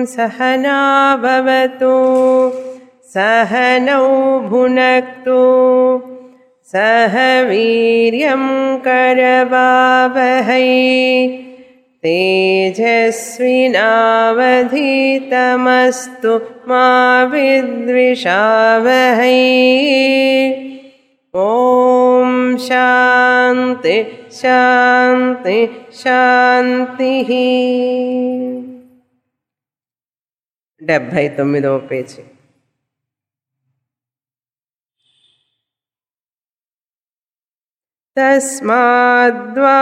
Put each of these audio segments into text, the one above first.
सहना भवतु सहनौ भुनक्तु सह वीर्यं करवावहै तेजस्विनावधीतमस्तु मा विद्विषावहै ॐ शान्ति शान्ति శాంతిః డెబ్భై తొమ్మిదవ పేజీ तस्माद्वा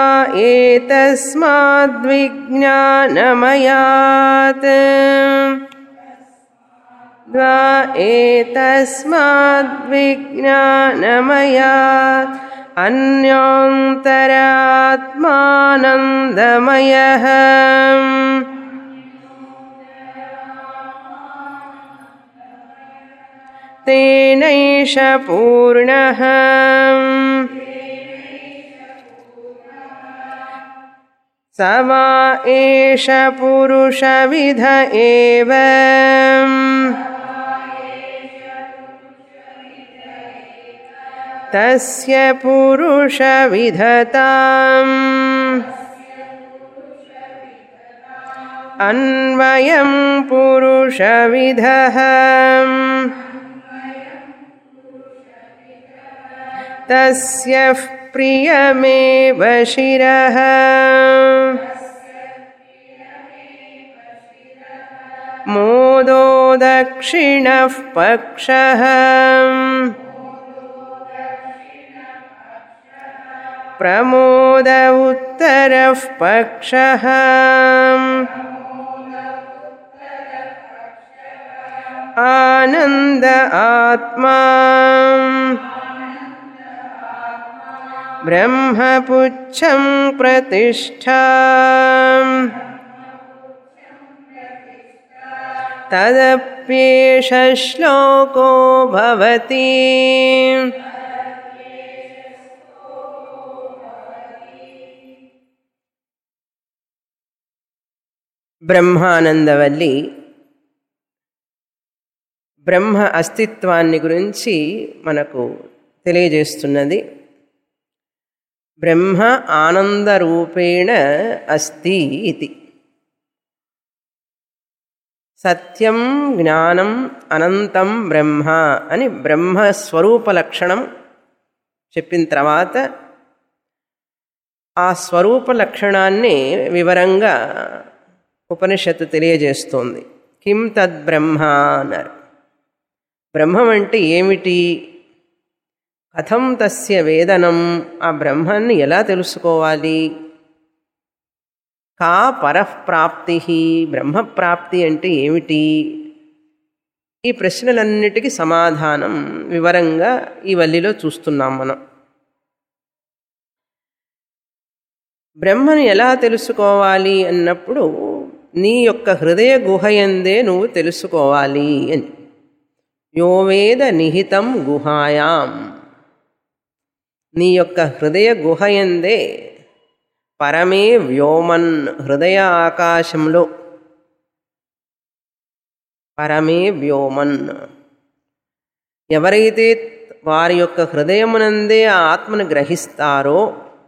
एतस्माद्विज्ञानमयात् द्वा एतस्माद्विज्ञानमयात् अन्योन्तरात्मानन्दमयः तेनैष पूर्णः स वा एष पुरुषविध एव तस्य पुरुषविधताम् अन्वयं पुरुषविधः तस्य प्रियमेव शिरः मोदो दक्षिणः पक्षः प्रमोद उत्तरः पक्षः आनन्द आत्मा ब्रह्मपुच्छं प्रतिष्ठा तदप्येष श्लोको भवति బ్రహ్మానందవల్లి బ్రహ్మ అస్తిత్వాన్ని గురించి మనకు తెలియజేస్తున్నది బ్రహ్మ ఆనందరూపేణ అస్తి ఇది సత్యం జ్ఞానం అనంతం బ్రహ్మ అని బ్రహ్మ స్వరూప లక్షణం చెప్పిన తర్వాత ఆ స్వరూప లక్షణాన్ని వివరంగా ఉపనిషత్తు తెలియజేస్తోంది కిం తద్బ్రహ్మ అన్నారు బ్రహ్మం అంటే ఏమిటి కథం తస్య వేదనం ఆ బ్రహ్మాన్ని ఎలా తెలుసుకోవాలి కా పరఃప్రాప్తి బ్రహ్మప్రాప్తి అంటే ఏమిటి ఈ ప్రశ్నలన్నిటికీ సమాధానం వివరంగా ఈ వల్లిలో చూస్తున్నాం మనం బ్రహ్మను ఎలా తెలుసుకోవాలి అన్నప్పుడు నీ యొక్క హృదయ గుహయందే నువ్వు తెలుసుకోవాలి అని యోవేద నిహితం గుహాయాం నీ యొక్క హృదయ గుహయందే పరమే వ్యోమన్ హృదయ ఆకాశంలో పరమే వ్యోమన్ ఎవరైతే వారి యొక్క హృదయమునందే ఆ ఆత్మను గ్రహిస్తారో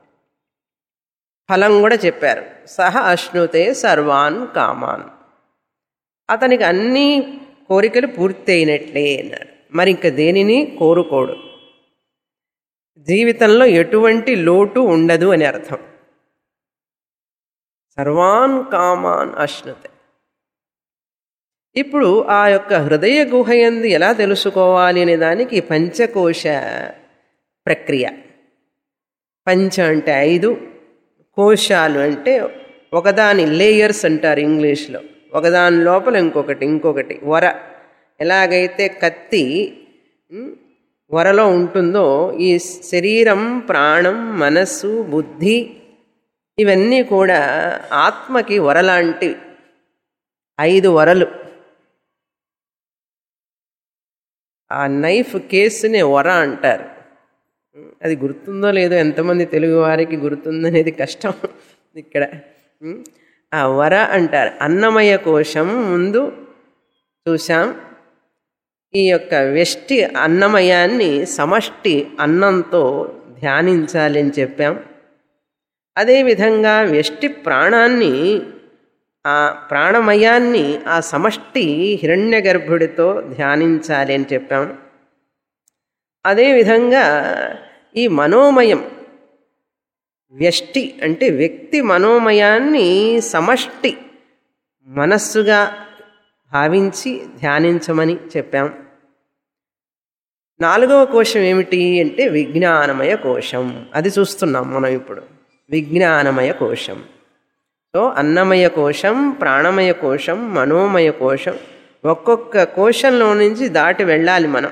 ఫలం కూడా చెప్పారు సహ అశ్నుతే సర్వాన్ కామాన్ అతనికి అన్ని కోరికలు పూర్తి అయినట్లే అన్నాడు మరి ఇంక దేనిని కోరుకోడు జీవితంలో ఎటువంటి లోటు ఉండదు అని అర్థం సర్వాన్ కామాన్ అశ్నుతే ఇప్పుడు ఆ యొక్క హృదయ గుహయందు ఎలా తెలుసుకోవాలి అనే దానికి పంచకోశ ప్రక్రియ పంచ అంటే ఐదు కోశాలు అంటే ఒకదాని లేయర్స్ అంటారు ఇంగ్లీష్లో ఒకదాని లోపల ఇంకొకటి ఇంకొకటి వర ఎలాగైతే కత్తి ఉమ్, వరలో ఉంటుందో ఈ శరీరం ప్రాణం మనస్సు బుద్ధి ఇవన్నీ కూడా ఆత్మకి వరలాంటివి ఐదు వరలు ఆ నైఫ్ కేసునే వర అంటారు అది గుర్తుందో లేదో ఎంతమంది తెలుగు వారికి గుర్తుందనేది కష్టం ఇక్కడ ఉమ్, ఆ వర అంటారు అన్నమయ కోశం ముందు చూసాం ఈ యొక్క వ్యష్టి అన్నమయాన్ని సమష్టి అన్నంతో ధ్యానించాలి అని చెప్పాం అదేవిధంగా వ్యష్టి ప్రాణాన్ని ఆ ప్రాణమయాన్ని ఆ సమష్టి హిరణ్య గర్భుడితో ధ్యానించాలి అని చెప్పాం అదేవిధంగా ఈ మనోమయం వ్యష్టి అంటే వ్యక్తి మనోమయాన్ని సమష్టి మనస్సుగా భావించి ధ్యానించమని చెప్పాం నాలుగవ కోశం ఏమిటి అంటే విజ్ఞానమయ కోశం అది చూస్తున్నాం మనం ఇప్పుడు విజ్ఞానమయ కోశం సో అన్నమయ కోశం ప్రాణమయ కోశం మనోమయ కోశం ఒక్కొక్క కోశంలో నుంచి దాటి వెళ్ళాలి మనం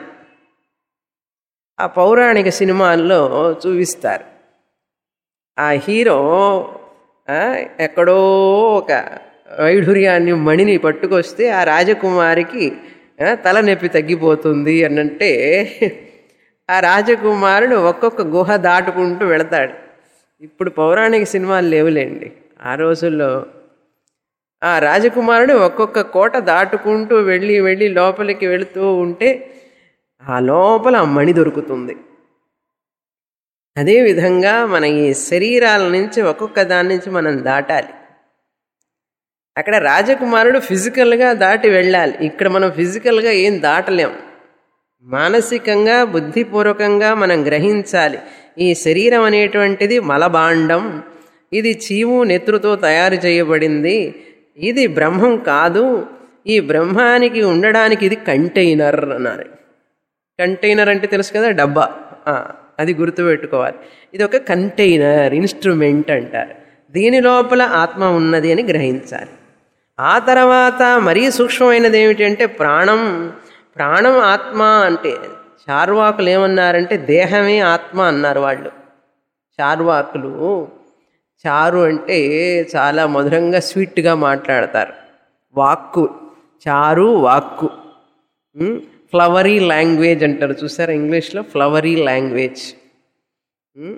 ఆ పౌరాణిక సినిమాల్లో చూపిస్తారు ఆ హీరో ఆ, ఎక్కడో ఒక వైఢూర్యాన్ని మణిని పట్టుకొస్తే ఆ రాజకుమారికి ఆ, తలనొప్పి తగ్గిపోతుంది అనంటే ఆ రాజకుమారుడు ఒక్కొక్క గుహ దాటుకుంటూ వెళతాడు ఇప్పుడు పౌరాణిక సినిమాలు లేవులేండి ఆ రోజుల్లో ఆ రాజకుమారుడు ఒక్కొక్క కోట దాటుకుంటూ వెళ్ళి వెళ్ళి లోపలికి వెళుతూ ఉంటే ఆ లోపల ఆ మణి దొరుకుతుంది అదేవిధంగా మన ఈ శరీరాల నుంచి ఒక్కొక్క దాని నుంచి మనం దాటాలి అక్కడ రాజకుమారుడు ఫిజికల్గా దాటి వెళ్ళాలి ఇక్కడ మనం ఫిజికల్గా ఏం దాటలేం మానసికంగా బుద్ధిపూర్వకంగా మనం గ్రహించాలి ఈ శరీరం అనేటువంటిది మలబాండం ఇది చీము నెత్రుతో తయారు చేయబడింది ఇది బ్రహ్మం కాదు ఈ బ్రహ్మానికి ఉండడానికి ఇది కంటైనర్ అన్నారు కంటైనర్ అంటే తెలుసు కదా డబ్బా ఆ, అది గుర్తుపెట్టుకోవాలి ఇది ఒక కంటైనర్ ఇన్స్ట్రుమెంట్ అంటారు దీని లోపల ఆత్మ ఉన్నది అని గ్రహించాలి ఆ తర్వాత మరీ సూక్ష్మమైనది ఏమిటంటే ప్రాణం ప్రాణం ఆత్మ అంటే చార్వాకులు ఏమన్నారంటే దేహమే ఆత్మ అన్నారు వాళ్ళు చార్వాకులు చారు అంటే చాలా మధురంగా స్వీట్గా మాట్లాడతారు వాక్కు చారు వాక్కు ఉమ్, ఫ్లవరీ లాంగ్వేజ్ అంటారు చూసారా ఇంగ్లీష్లో ఫ్లవరీ లాంగ్వేజ్ ఉమ్.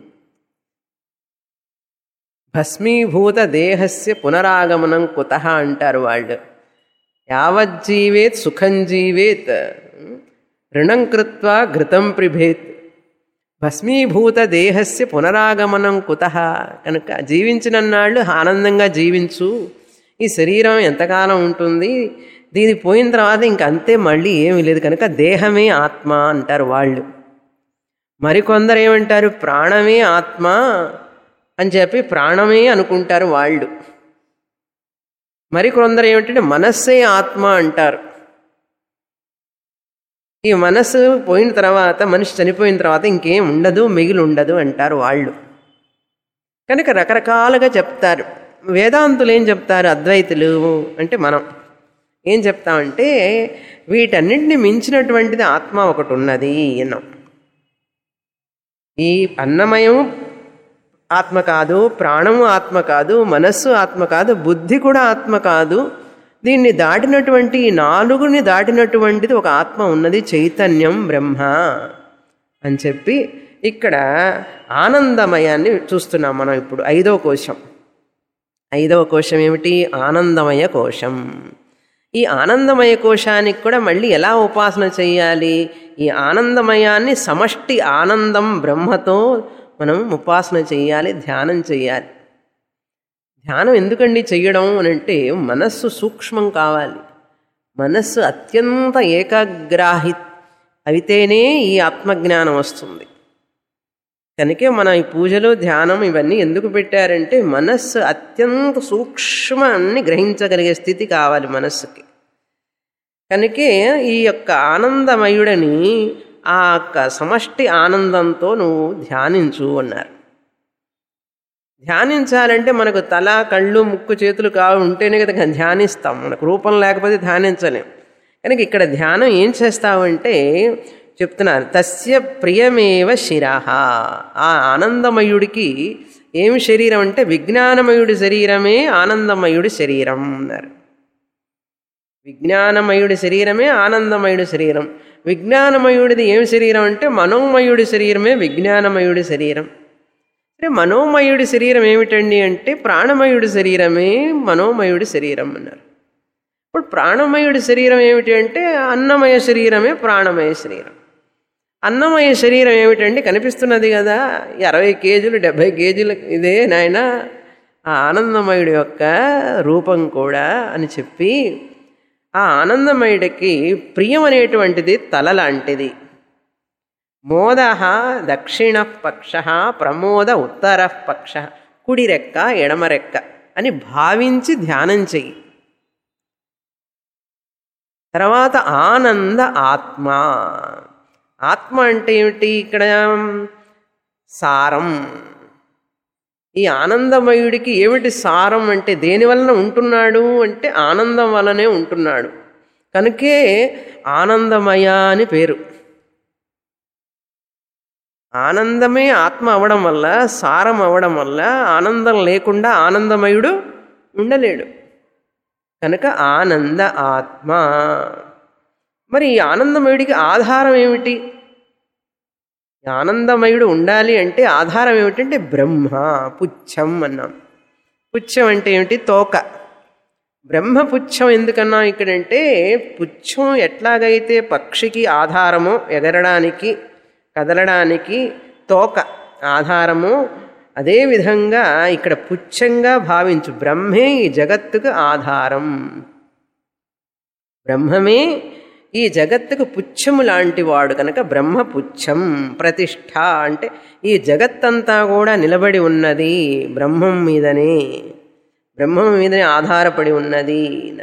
భస్మీభూత దేహస్య పునరాగమనం కుత అంటారు వాళ్ళు యావజ్జీవేత్ సుఖం జీవేత్ ఉమ్, రుణం కృత్వా ఘృతం ప్రిభేత్ భస్మీభూత దేహస్య పునరాగమనం కుత కనుక జీవించినన్నాళ్ళు ఆనందంగా జీవించు ఈ శరీరం ఎంతకాలం ఉంటుంది దీని పోయిన తర్వాత ఇంక అంతే మళ్ళీ ఏమీ లేదు కనుక దేహమే ఆత్మ అంటారు వాళ్ళు మరికొందరు ఏమంటారు ప్రాణమే ఆత్మ అని చెప్పి ప్రాణమే అనుకుంటారు వాళ్ళు మరికొందరు ఏమిటంటే మనస్సే ఆత్మ అంటారు ఈ మనస్సు పోయిన తర్వాత మనిషి చనిపోయిన తర్వాత ఇంకేం ఉండదు మిగిలి ఉండదు అంటారు వాళ్ళు కనుక రకరకాలుగా చెప్తారు వేదాంతులు ఏం చెప్తారు అద్వైతులు అంటే మనం ఏం చెప్తామంటే వీటన్నింటిని మించినటువంటిది ఆత్మ ఒకటి ఉన్నది అన్నాం ఈ అన్నమయం ఆత్మ కాదు ప్రాణము ఆత్మ కాదు మనస్సు ఆత్మ కాదు బుద్ధి కూడా ఆత్మ కాదు దీన్ని దాటినటువంటి ఈ నాలుగుని దాటినటువంటిది ఒక ఆత్మ ఉన్నది చైతన్యం బ్రహ్మ అని చెప్పి ఇక్కడ ఆనందమయాన్ని చూస్తున్నాం మనం ఇప్పుడు ఐదవ కోశం ఐదవ కోశం ఏమిటి ఆనందమయ కోశం ఈ ఆనందమయ కోశానికి కూడా మళ్ళీ ఎలా ఉపాసన చేయాలి ఈ ఆనందమయాన్ని సమష్టి ఆనందం బ్రహ్మతో మనం ఉపాసన చేయాలి ధ్యానం చేయాలి ధ్యానం ఎందుకండి చెయ్యడం అని అంటే మనస్సు సూక్ష్మం కావాలి మనస్సు అత్యంత ఏకాగ్రాహి అయితేనే ఈ ఆత్మజ్ఞానం వస్తుంది కనుకే మన ఈ పూజలు ధ్యానం ఇవన్నీ ఎందుకు పెట్టారంటే మనస్సు అత్యంత సూక్ష్మాన్ని గ్రహించగలిగే స్థితి కావాలి మనస్సుకి కనుకే ఈ యొక్క ఆనందమయుడని ఆ యొక్క సమష్టి ఆనందంతో నువ్వు ధ్యానించు అన్నారు ధ్యానించాలంటే మనకు తల కళ్ళు ముక్కు చేతులు కావు ఉంటేనే కదా ధ్యానిస్తాం మనకు రూపం లేకపోతే ధ్యానించలేం కనుక ఇక్కడ ధ్యానం ఏం చేస్తావంటే చెప్తున్నారు తస్య ప్రియమేవ శిరహ ఆ ఆనందమయుడికి ఏమి శరీరం అంటే విజ్ఞానమయుడి శరీరమే ఆనందమయుడి శరీరం అన్నారు విజ్ఞానమయుడి శరీరమే ఆనందమయుడి శరీరం విజ్ఞానమయుడిది ఏం శరీరం అంటే మనోమయుడి శరీరమే విజ్ఞానమయుడి శరీరం సరే మనోమయుడి శరీరం ఏమిటండి అంటే ప్రాణమయుడి శరీరమే మనోమయుడి శరీరం అన్నారు ఇప్పుడు ప్రాణమయుడి శరీరం ఏమిటి అంటే అన్నమయ శరీరమే ప్రాణమయ శరీరం అన్నమయ శరీరం ఏమిటండి కనిపిస్తున్నది కదా ఈ అరవై కేజీలు డెబ్భై కేజీలు ఇదే నాయన ఆ ఆనందమయుడి యొక్క రూపం కూడా అని చెప్పి ఆ ఆనందమయుడికి ప్రియం అనేటువంటిది తల లాంటిది మోద దక్షిణ పక్ష ప్రమోద ఉత్తర పక్ష కుడి రెక్క ఎడమ రెక్క అని భావించి ధ్యానం చెయ్యి తర్వాత ఆనంద ఆత్మ ఆత్మ అంటే ఏమిటి ఇక్కడ సారం ఈ ఆనందమయుడికి ఏమిటి సారం అంటే దేని వలన ఉంటున్నాడు అంటే ఆనందం వలనే ఉంటున్నాడు కనుకే ఆనందమయ అని పేరు ఆనందమే ఆత్మ అవడం వల్ల సారం అవడం వల్ల ఆనందం లేకుండా ఆనందమయుడు ఉండలేడు కనుక ఆనంద ఆత్మ మరి ఈ ఆనందమయుడికి ఆధారం ఏమిటి ఈ ఆనందమయుడు ఉండాలి అంటే ఆధారం ఏమిటంటే బ్రహ్మ పుచ్చం అన్నాం పుచ్చం అంటే ఏమిటి తోక బ్రహ్మ పుచ్చం ఎందుకన్నా ఇక్కడంటే పుచ్చం ఎట్లాగైతే పక్షికి ఆధారమో ఎగరడానికి కదలడానికి తోక ఆధారము అదేవిధంగా ఇక్కడ పుచ్చంగా భావించు బ్రహ్మే ఈ జగత్తుకు ఆధారం బ్రహ్మమే ఈ జగత్తుకు పుచ్చము లాంటి వాడు కనుక బ్రహ్మ పుచ్చం ప్రతిష్ట అంటే ఈ జగత్తంతా కూడా నిలబడి ఉన్నది బ్రహ్మం మీదనే బ్రహ్మం మీదనే ఆధారపడి ఉన్నది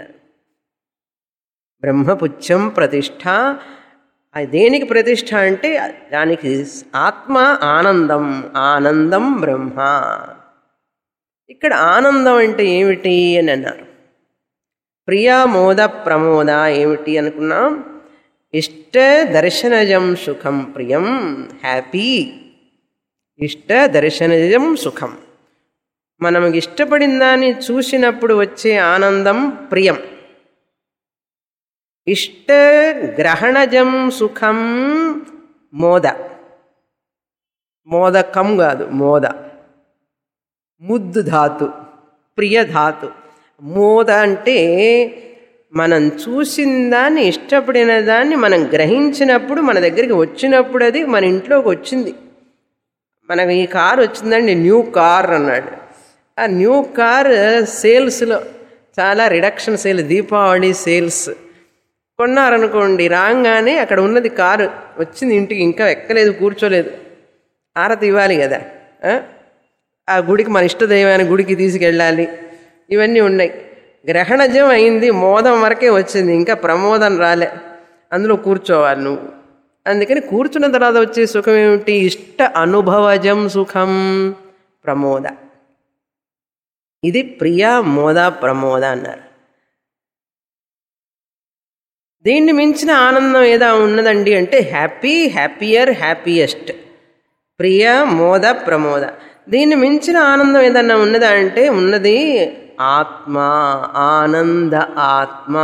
బ్రహ్మపుచ్చం ప్రతిష్ట అది దేనికి ప్రతిష్ట అంటే దానికి ఆత్మ ఆనందం ఆనందం బ్రహ్మ ఇక్కడ ఆనందం అంటే ఏమిటి అని అన్నారు ప్రియా మోద ప్రమోద ఏమిటి అనుకున్నాం ఇష్ట దర్శనజం సుఖం ప్రియం హ్యాపీ ఇష్ట దర్శనజం సుఖం మనం ఇష్టపడిన దాన్ని చూసినప్పుడు వచ్చే ఆనందం ప్రియం ఇష్ట గ్రహణజం సుఖం మోద మోదకం కాదు మోద ముద్దు ధాతు ప్రియ ధాతు మోద అంటే మనం చూసిన దాన్ని ఇష్టపడిన దాన్ని మనం గ్రహించినప్పుడు మన దగ్గరికి వచ్చినప్పుడు అది మన ఇంట్లోకి వచ్చింది మనకు ఈ కార్ వచ్చిందండి న్యూ కార్ అన్నాడు ఆ న్యూ కార్ సేల్స్లో చాలా రిడక్షన్ సేల్ దీపావళి సేల్స్ కొన్నారనుకోండి రాగానే అక్కడ ఉన్నది కారు వచ్చింది ఇంటికి ఇంకా ఎక్కలేదు కూర్చోలేదు హారతి ఇవ్వాలి కదా ఆ? ఆ గుడికి మన ఇష్టదైవాన్ని గుడికి తీసుకెళ్ళాలి ఇవన్నీ ఉన్నాయి గ్రహణజం అయింది మోదం వరకే వచ్చింది ఇంకా ప్రమోదం రాలే అందులో కూర్చోవాలి నువ్వు అందుకని కూర్చున్న తర్వాత వచ్చే సుఖం ఏమిటి ఇష్ట అనుభవజం సుఖం ప్రమోద ఇది ప్రియ మోద ప్రమోద అన్నారు దీన్ని మించిన ఆనందం ఏదా ఉన్నదండి అంటే హ్యాపీ హ్యాపీయర్ హ్యాపీయెస్ట్ ప్రియ మోద ప్రమోద దీన్ని మించిన ఆనందం ఏదన్నా ఉన్నదా అంటే ఉన్నది ఆత్మ ఆనంద ఆత్మ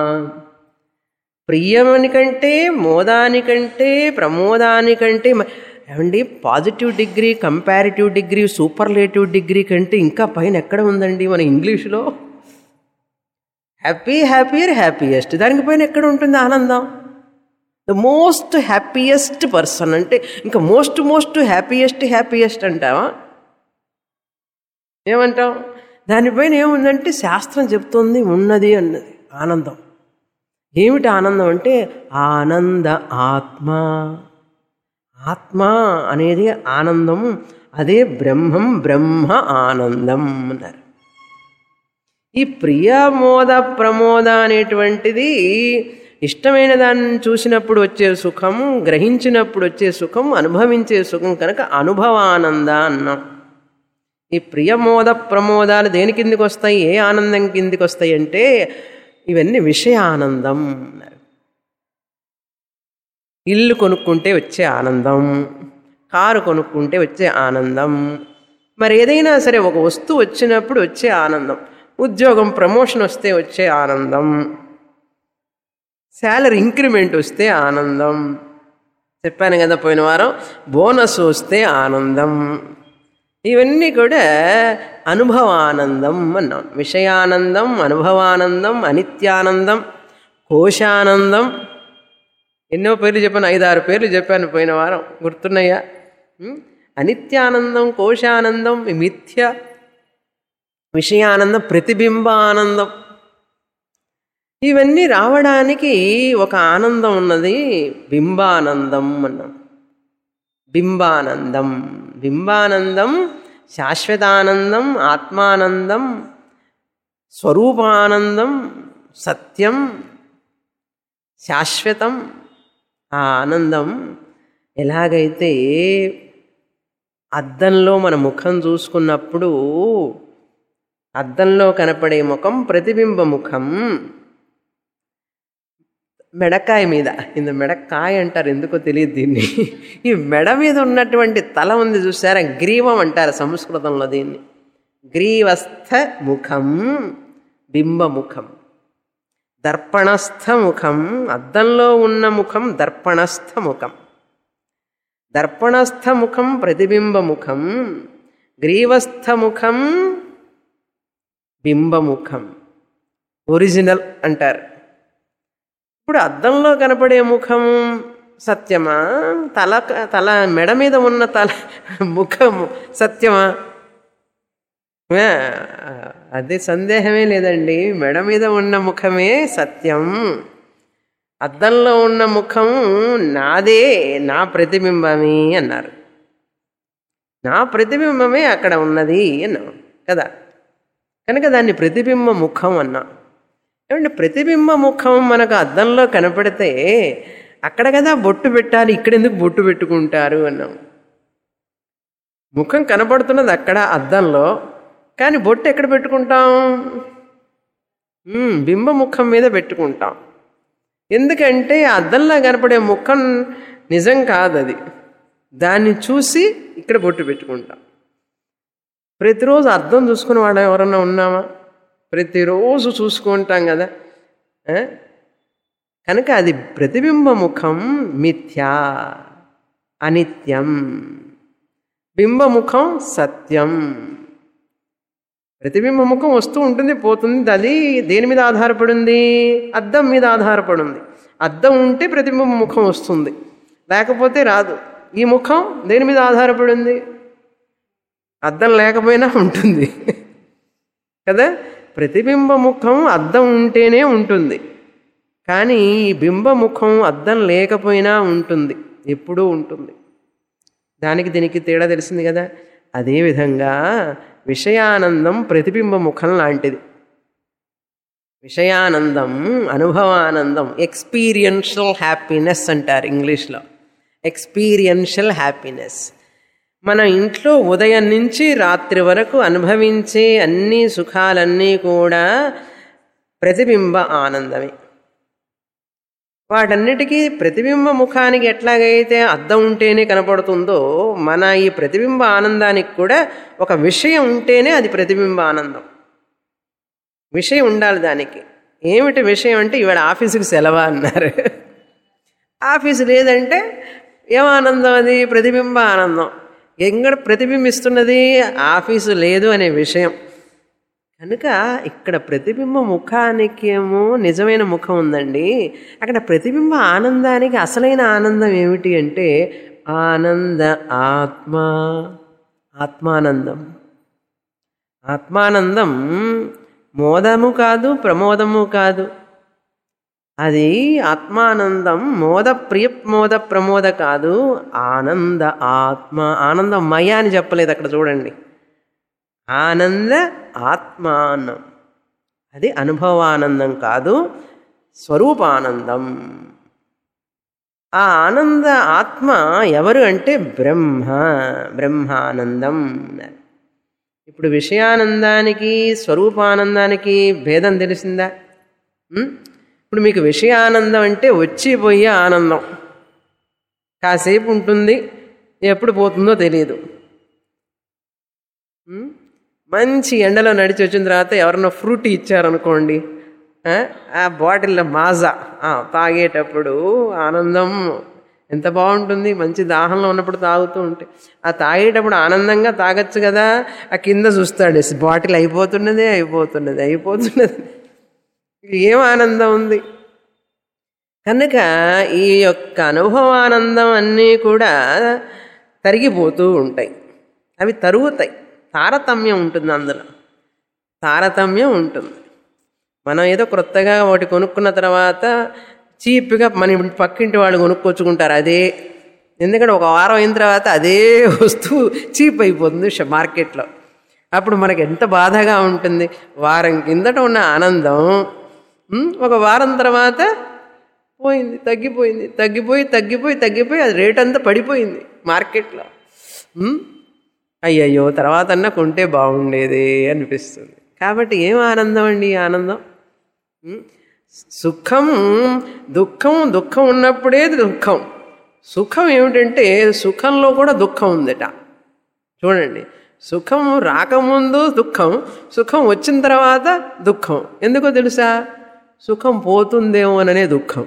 ప్రియమనికంటే మోదానికంటే ప్రమోదానికంటే మ- ఏమండి positive degree comparative degree superlative degree కంటే ఇంకా పైన ఎక్కడ ఉందండి మన ఇంగ్లీషులో హ్యాపీ హ్యాపీయర్ హ్యాపీయెస్ట్ దానికి పైన ఎక్కడ ఉంటుంది ఆనందం ద మోస్ట్ హ్యాపీయెస్ట్ పర్సన్ అంటే ఇంకా మోస్ట్ మోస్ట్ హ్యాపీయెస్ట్ హ్యాపీయెస్ట్ అంటావా ఏమంటాం దానిపైన ఏముందంటే శాస్త్రం చెప్తుంది ఉన్నది అన్నది ఆనందం ఏమిటి ఆనందం అంటే ఆనంద ఆత్మ ఆత్మ అనేది ఆనందం అదే బ్రహ్మం బ్రహ్మ ఆనందం అన్నారు ఈ ప్రియమోద ప్రమోద అనేటువంటిది ఇష్టమైన దాన్ని చూసినప్పుడు వచ్చే సుఖం గ్రహించినప్పుడు వచ్చే సుఖం అనుభవించే సుఖం కనుక అనుభవానంద అన్నాం ఈ ప్రియమోద ప్రమోదాలు దేని కిందికి వస్తాయి ఏ ఆనందం కిందికి వస్తాయి అంటే ఇవన్నీ విషయ ఆనందం అన్నారు ఇల్లు కొనుక్కుంటే వచ్చే ఆనందం కారు కొనుక్కుంటే వచ్చే ఆనందం మరి ఏదైనా సరే ఒక వస్తువు వచ్చినప్పుడు వచ్చే ఆనందం ఉద్యోగం ప్రమోషన్ వస్తే వచ్చే ఆనందం శాలరీ ఇంక్రిమెంట్ వస్తే ఆనందం చెప్పాను కదా పోయిన వారం బోనస్ వస్తే ఆనందం ఇవన్నీ కూడా అనుభవానందం అన్నాం విషయానందం అనుభవానందం అనిత్యానందం కోశానందం ఎన్నో పేర్లు చెప్పాను ఐదారు పేర్లు చెప్పాను పోయిన వారం గుర్తున్నాయా ఉం? అనిత్యానందం కోశానందం మిథ్య విషయానందం ప్రతిబింబానందం ఇవన్నీ రావడానికి ఒక ఆనందం ఉన్నది బింబానందం అన్నాం బింబానందం బింబానందం శాశ్వతానందం ఆత్మానందం స్వరూపానందం సత్యం శాశ్వతం ఆ ఆనందం ఎలాగైతే అద్దంలో మన ముఖం చూసుకున్నప్పుడు అద్దంలో కనపడే ముఖం ప్రతిబింబ ముఖం మెడకాయ మీద ఇంత మెడకాయ అంటారు ఎందుకో తెలియదు దీన్ని ఈ మెడ మీద ఉన్నటువంటి తల ఉంది చూసారా గ్రీవం అంటారు సంస్కృతంలో దీన్ని గ్రీవస్థ ముఖం బింబముఖం దర్పణస్థ ముఖం అద్దంలో ఉన్న ముఖం దర్పణస్థ ముఖం దర్పణస్థ ముఖం ప్రతిబింబ ముఖం గ్రీవస్థ ముఖం బింబముఖం ఒరిజినల్ అంటారు ఇప్పుడు అద్దంలో కనపడే ముఖం సత్యమా తల తల మెడ మీద ఉన్న తల ముఖము సత్యమా ఆ, అది సందేహమే లేదండి మెడ మీద ఉన్న ముఖమే సత్యం అద్దంలో ఉన్న ముఖం నాదే నా ప్రతిబింబమే అన్నారు నా ప్రతిబింబమే అక్కడ ఉన్నది అన్నాం కదా కనుక దాన్ని ప్రతిబింబ ముఖం అన్నాం ఏమంటే ప్రతిబింబ ముఖం మనకు అద్దంలో కనపడితే అక్కడ కదా బొట్టు పెట్టాలి ఇక్కడ ఎందుకు బొట్టు పెట్టుకుంటారు అన్నాం ముఖం కనపడుతున్నది అక్కడ అద్దంలో కానీ బొట్టు ఎక్కడ పెట్టుకుంటాం ఉమ్, బింబ ముఖం మీద పెట్టుకుంటాం ఎందుకంటే ఆ అద్దంలో కనపడే ముఖం నిజం కాదు అది దాన్ని చూసి ఇక్కడ బొట్టు పెట్టుకుంటాం ప్రతిరోజు అద్దం చూసుకునే వాళ్ళు ఎవరన్నా ఉన్నామా ప్రతిరోజు చూసుకుంటాం కదా ఆ? కనుక అది ప్రతిబింబ ముఖం మిథ్యా అనిత్యం బింబముఖం సత్యం ప్రతిబింబ ముఖం వస్తూ ఉంటుంది పోతుంది అది దేని మీద ఆధారపడింది అద్దం మీద ఆధారపడింది అద్దం ఉంటే ప్రతిబింబ ముఖం వస్తుంది లేకపోతే రాదు ఈ ముఖం దేని మీద ఆధారపడింది అద్దం లేకపోయినా ఉంటుంది కదా ప్రతిబింబ ముఖం అద్దం ఉంటేనే ఉంటుంది కానీ ఈ బింబముఖం అద్దం లేకపోయినా ఉంటుంది ఎప్పుడూ ఉంటుంది దానికి దీనికి తేడా తెలిసింది కదా అదేవిధంగా విషయానందం ప్రతిబింబ ముఖం లాంటిది విషయానందం అనుభవానందం ఎక్స్పీరియన్షియల్ హ్యాపీనెస్ అంటారు ఇంగ్లీష్లో ఎక్స్పీరియన్షియల్ హ్యాపీనెస్ మన ఇంట్లో ఉదయం నుంచి రాత్రి వరకు అనుభవించే అన్ని సుఖాలన్నీ కూడా ప్రతిబింబ ఆనందమే వాటన్నిటికీ ప్రతిబింబ ముఖానికి ఎట్లాగైతే అద్దం ఉంటేనే కనపడుతుందో మన ఈ ప్రతిబింబ ఆనందానికి కూడా ఒక విషయం ఉంటేనే అది ప్రతిబింబ ఆనందం విషయం ఉండాలి దానికి ఏమిటి విషయం అంటే ఇవాళ ఆఫీసుకి సెలవా అన్నారు ఆఫీసు లేదంటే ఏం ఆనందం అది ప్రతిబింబ ఆనందం ఎక్కడ ప్రతిబింబిస్తున్నది ఆఫీసు లేదు అనే విషయం కనుక ఇక్కడ ప్రతిబింబ ముఖానికి ఏమో నిజమైన ముఖం ఉందండి అక్కడ ప్రతిబింబ ఆనందానికి అసలైన ఆనందం ఏమిటి అంటే ఆనంద ఆత్మ ఆత్మానందం ఆత్మానందం మోదము కాదు ప్రమోదము కాదు అది ఆత్మానందం మోద ప్రియమోద ప్రమోద కాదు ఆనంద ఆత్మ ఆనందం మయ అని చెప్పలేదు అక్కడ చూడండి ఆనంద ఆత్మానం అది అనుభవానందం కాదు స్వరూపానందం ఆ ఆనంద ఆత్మ ఎవరు అంటే బ్రహ్మ బ్రహ్మానందం అన్నారు. ఇప్పుడు విషయానందానికి స్వరూపానందానికి భేదం తెలిసిందా ఉం? ఇప్పుడు మీకు విషయానందం అంటే వచ్చిపోయే ఆనందం కాసేపు ఉంటుంది ఎప్పుడు పోతుందో తెలియదు ఉం? మంచి ఎండలో నడిచి వచ్చిన తర్వాత ఎవరన్నా ఫ్రూట్ ఇచ్చారనుకోండి ఆ, ఆ బాటిల్లో మాజా ఆ, తాగేటప్పుడు ఆనందం ఎంత బాగుంటుంది మంచి దాహంలో ఉన్నప్పుడు తాగుతూ ఉంటే ఆ తాగేటప్పుడు ఆనందంగా తాగొచ్చు కదా ఆ కింద చూస్తాడు బాటిల్ అయిపోతున్నదే అయిపోతున్నది అయిపోతున్నది ఏం ఆనందం ఉంది కనుక ఈ యొక్క అనుభవానందం అన్నీ కూడా తరిగిపోతూ ఉంటాయి అవి తరుగుతాయి తారతమ్యం ఉంటుంది అందులో తారతమ్యం ఉంటుంది మనం ఏదో క్రొత్తగా ఒకటి కొనుక్కున్న తర్వాత చీప్గా మన పక్కింటి వాళ్ళు కొనుక్కొచ్చుకుంటారు అదే ఎందుకంటే ఒక వారం అయిన తర్వాత అదే వస్తువు చీప్ అయిపోతుంది ష- మార్కెట్లో అప్పుడు మనకి ఎంత బాధగా ఉంటుంది వారం కిందట ఉన్న ఆనందం ఉమ్, ఒక వారం తర్వాత పోయింది తగ్గిపోయింది తగ్గిపోయి తగ్గిపోయి తగ్గిపోయి అది రేట్ అంతా పడిపోయింది మార్కెట్లో ఉమ్, అయ్యయ్యో తర్వాత అన్నా కొంటే బాగుండేది అనిపిస్తుంది కాబట్టి ఏం ఆనందం అండి ఈ ఆనందం ఉమ్, సుఖం దుఃఖం దుఃఖం ఉన్నప్పుడే దుఃఖం సుఖం ఏమిటంటే సుఖంలో కూడా దుఃఖం ఉందట చూడండి సుఖం రాకముందు దుఃఖం సుఖం వచ్చిన తర్వాత దుఃఖం ఎందుకో తెలుసా సుఖం పోతుందేమోననే దుఃఖం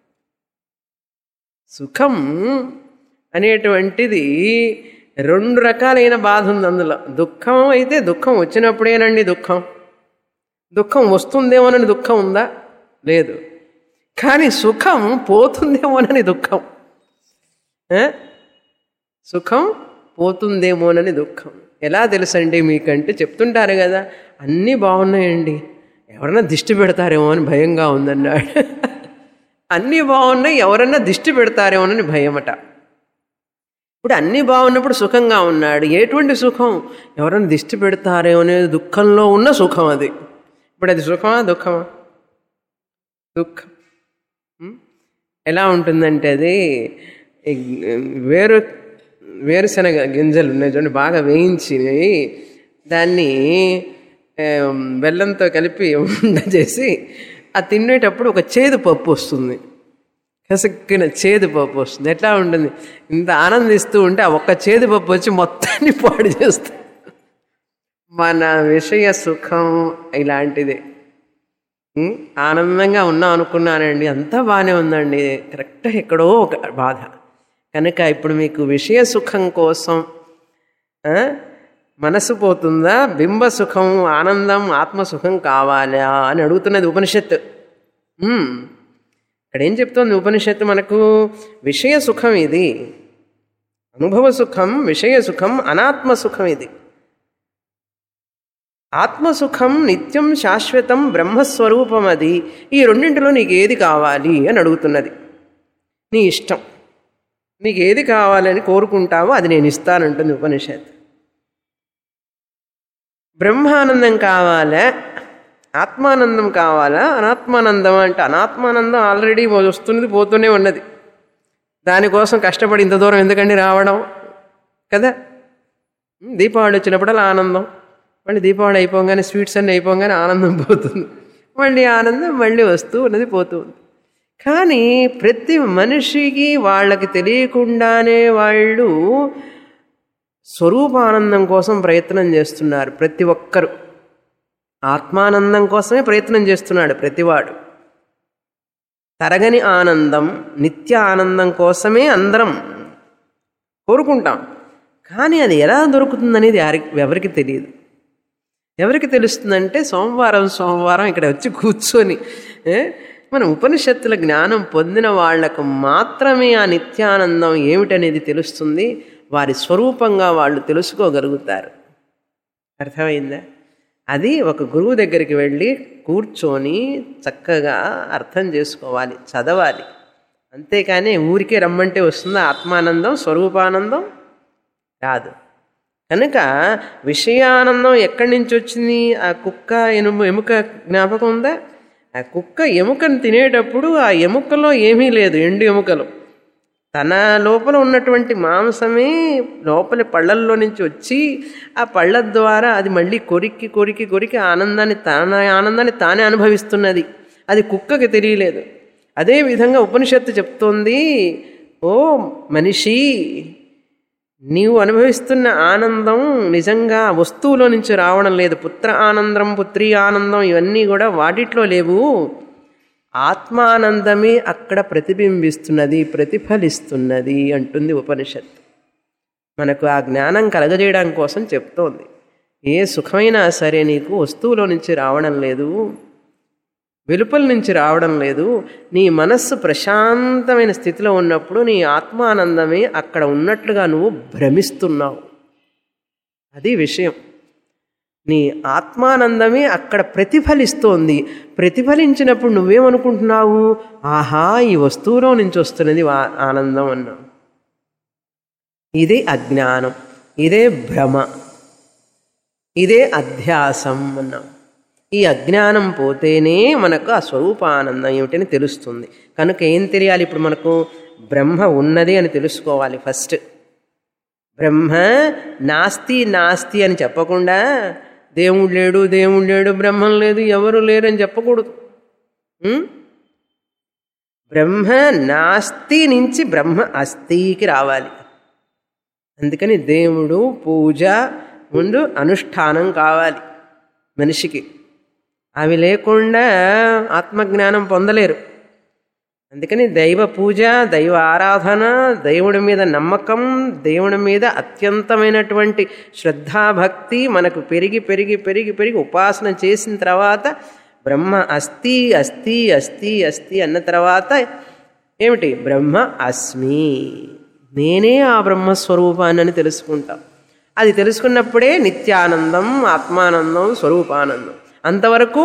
సుఖం అనేటువంటిది రెండు రకాలైన బాధ ఉంది అందులో దుఃఖం అయితే దుఃఖం వచ్చినప్పుడేనండి దుఃఖం దుఃఖం వస్తుందేమోనని దుఃఖం ఉందా లేదు కానీ సుఖం పోతుందేమోనని దుఃఖం ఏ? సుఖం పోతుందేమోనని దుఃఖం ఎలా తెలుసండి మీకంటే చెప్తుంటారు కదా అన్నీ బాగున్నాయండి ఎవరన్నా దిష్టి పెడతారేమో అని భయంగా ఉందన్నాడు అన్నీ బాగున్నాయి ఎవరన్నా దిష్టి పెడతారేమోనని భయమట ఇప్పుడు అన్నీ బాగున్నప్పుడు సుఖంగా ఉన్నాడు ఎటువంటి సుఖం ఎవరైనా దిష్టి పెడతారేమో అనే దుఃఖంలో ఉన్న సుఖం అది ఇప్పుడు అది సుఖమా దుఃఖమా దుఃఖం ఉం? ఎలా ఉంటుందంటే అది ఈ వేరు వేరుశనగ గింజలు ఉన్నాయి చూడండి బాగా వేయించి దాన్ని ఆ, బెల్లంతో కలిపి ఉండ చేసి ఆ తినేటప్పుడు ఒక చేదు పప్పు వస్తుంది కసక్కిన చేదు పప్పు వస్తుంది ఎట్లా ఉంటుంది ఇంత ఆనందిస్తూ ఉంటే ఆ ఒక్క చేదు పప్పు వచ్చి మొత్తాన్ని పాడు చేస్తుంది మన విషయ సుఖం ఇలాంటిదే ఉం? ఆనందంగా ఉన్నాం అనుకున్నానండి అంతా బాగానే ఉందండి కరెక్ట్గా ఎక్కడో ఒక బాధ కనుక ఇప్పుడు మీకు విషయ సుఖం కోసం ఆ, మనసు పోతుందా బింబ సుఖం ఆనందం ఆత్మసుఖం కావాలా అని అడుగుతున్నది ఉపనిషత్తు ఉం. ఇక్కడ ఏం చెప్తోంది ఉపనిషత్తు మనకు విషయ సుఖం ఇది అనుభవ సుఖం విషయ సుఖం అనాత్మ సుఖం ఇది ఆత్మసుఖం నిత్యం శాశ్వతం బ్రహ్మస్వరూపం అది ఈ రెండింటిలో నీకు ఏది కావాలి అని అడుగుతున్నది నీ ఇష్టం నీకు ఏది కావాలని కోరుకుంటావో అది నేను ఇస్తానంటుంది ఉపనిషత్ బ్రహ్మానందం కావాలా ఆత్మానందం కావాలా అనాత్మానందం అంటే అనాత్మానందం ఆల్రెడీ వస్తున్నది పోతూనే ఉన్నది దానికోసం కష్టపడి ఇంత దూరం ఎందుకండి రావడం కదా దీపావళి వచ్చినప్పుడల్లా ఆనందం మళ్ళీ దీపావళి అయిపోగానే స్వీట్స్ అన్నీ అయిపోగానే ఆనందం పోతుంది మళ్ళీ ఆనందం మళ్ళీ వస్తూ ఉన్నది పోతూ ఉంది కానీ ప్రతి మనిషికి వాళ్ళకి తెలియకుండానే వాళ్ళు స్వరూపానందం కోసం ప్రయత్నం చేస్తున్నారు ప్రతి ఒక్కరు ఆత్మానందం కోసమే ప్రయత్నం చేస్తున్నాడు ప్రతివాడు తరగని ఆనందం నిత్య ఆనందం కోసమే అందరం కోరుకుంటాం కానీ అది ఎలా దొరుకుతుందనేది యారి- ఎవరికి తెలియదు ఎవరికి తెలుస్తుందంటే సోమవారం సోమవారం ఇక్కడ వచ్చి కూర్చొని ఏ, మన ఉపనిషత్తుల జ్ఞానం పొందిన వాళ్లకు మాత్రమే ఆ నిత్యానందం ఏమిటనేది తెలుస్తుంది వారి స్వరూపంగా వాళ్ళు తెలుసుకోగలుగుతారు అర్థమైందా అది ఒక గురువు దగ్గరికి వెళ్ళి కూర్చొని చక్కగా అర్థం చేసుకోవాలి చదవాలి అంతేకాని ఊరికే రమ్మంటే వస్తుందా ఆత్మానందం స్వరూపానందం రాదు కనుక విషయానందం ఎక్కడి నుంచి వచ్చింది ఆ కుక్క ఎనుము ఎముక జ్ఞాపకం ఉందా ఆ కుక్క ఎముకను తినేటప్పుడు ఆ ఎముకలో ఏమీ లేదు ఎండు ఎముకలు తన లోపల ఉన్నటువంటి మాంసమే లోపలి పళ్ళల్లో నుంచి వచ్చి ఆ పళ్ళ ద్వారా అది మళ్ళీ కొరికి కొరికి కొరికి ఆనందాన్ని తన ఆనందాన్ని తానే అనుభవిస్తున్నది అది కుక్కకి తెలియలేదు అదే విధంగా ఉపనిషత్తు చెప్తోంది ఓ మనిషి నీవు అనుభవిస్తున్న ఆనందం నిజంగా వస్తువులో నుంచి రావడం లేదు పుత్ర ఆనందం పుత్రి ఆనందం ఇవన్నీ కూడా వాటిట్లో లేవు ఆత్మానందమే అక్కడ ప్రతిబింబిస్తున్నది ప్రతిఫలిస్తున్నది అంటుంది ఉపనిషత్ మనకు ఆ జ్ఞానం కలగజేయడం కోసం చెప్తోంది ఏ సుఖమైనా సరే నీకు వస్తువులో నుంచి రావడం లేదు వెలుపల నుంచి రావడం లేదు నీ మనస్సు ప్రశాంతమైన స్థితిలో ఉన్నప్పుడు నీ ఆత్మానందమే అక్కడ ఉన్నట్లుగా నువ్వు భ్రమిస్తున్నావు అది విషయం నీ ఆత్మానందమే అక్కడ ప్రతిఫలిస్తోంది ప్రతిఫలించినప్పుడు నువ్వేమనుకుంటున్నావు ఆహా ఈ వస్తువులో నుంచి వస్తున్నది వా- ఆనందం అన్నావు ఇదే అజ్ఞానం ఇదే భ్రమ ఇదే అధ్యాసం అన్నాం ఈ అజ్ఞానం పోతేనే మనకు ఆ స్వరూపానందం ఏమిటని తెలుస్తుంది కనుక ఏం తెలియాలి ఇప్పుడు మనకు బ్రహ్మ ఉన్నది అని తెలుసుకోవాలి ఫస్ట్ బ్రహ్మ నాస్తి నాస్తి అని చెప్పకుండా దేవుడు లేడు దేవుడు లేడు బ్రహ్మం లేదు ఎవరు లేరు అని చెప్పకూడదు ఉం? బ్రహ్మ నాస్తి నుంచి బ్రహ్మ అస్థికి రావాలి అందుకని దేవుడు పూజ ముందు అనుష్ఠానం కావాలి మనిషికి అవి లేకుండా ఆత్మజ్ఞానం పొందలేరు అందుకని దైవ పూజ దైవ ఆరాధన దేవుడి మీద నమ్మకం దేవుడి మీద అత్యంతమైనటువంటి శ్రద్ధాభక్తి మనకు పెరిగి పెరిగి పెరిగి పెరిగి ఉపాసన చేసిన తర్వాత బ్రహ్మ అస్థి అస్థి అస్థి అస్థి అన్న తర్వాత ఏమిటి బ్రహ్మ అస్మి నేనే ఆ బ్రహ్మస్వరూపాన్ని అని తెలుసుకుంటాం అది తెలుసుకున్నప్పుడే నిత్యానందం ఆత్మానందం స్వరూపానందం అంతవరకు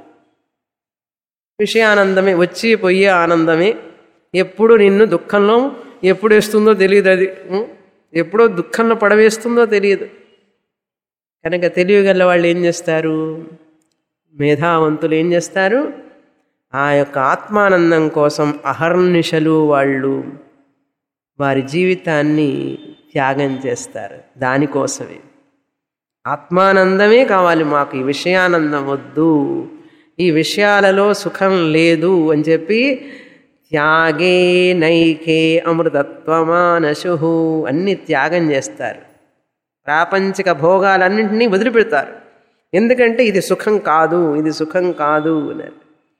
విషయానందమే వచ్చి పోయే ఆనందమే ఎప్పుడు నిన్ను దుఃఖంలో ఎప్పుడు వేస్తుందో తెలియదు అది ఉం? ఎప్పుడో దుఃఖంలో పడవేస్తుందో తెలియదు కనుక తెలియగల వాళ్ళు ఏం చేస్తారు మేధావంతులు ఏం చేస్తారు ఆ యొక్క ఆత్మానందం కోసం అహర్నిశలు వాళ్ళు వారి జీవితాన్ని త్యాగం చేస్తారు దానికోసమే ఆత్మానందమే కావాలి మాకు ఈ విషయానందం వద్దు ఈ విషయాలలో సుఖం లేదు అని చెప్పి త్యాగే నైకే అమృతత్వమానశు అన్ని త్యాగం చేస్తారు ప్రాపంచిక భోగాలన్నింటినీ వదిలిపెడతారు ఎందుకంటే ఇది సుఖం కాదు ఇది సుఖం కాదు అన్నారు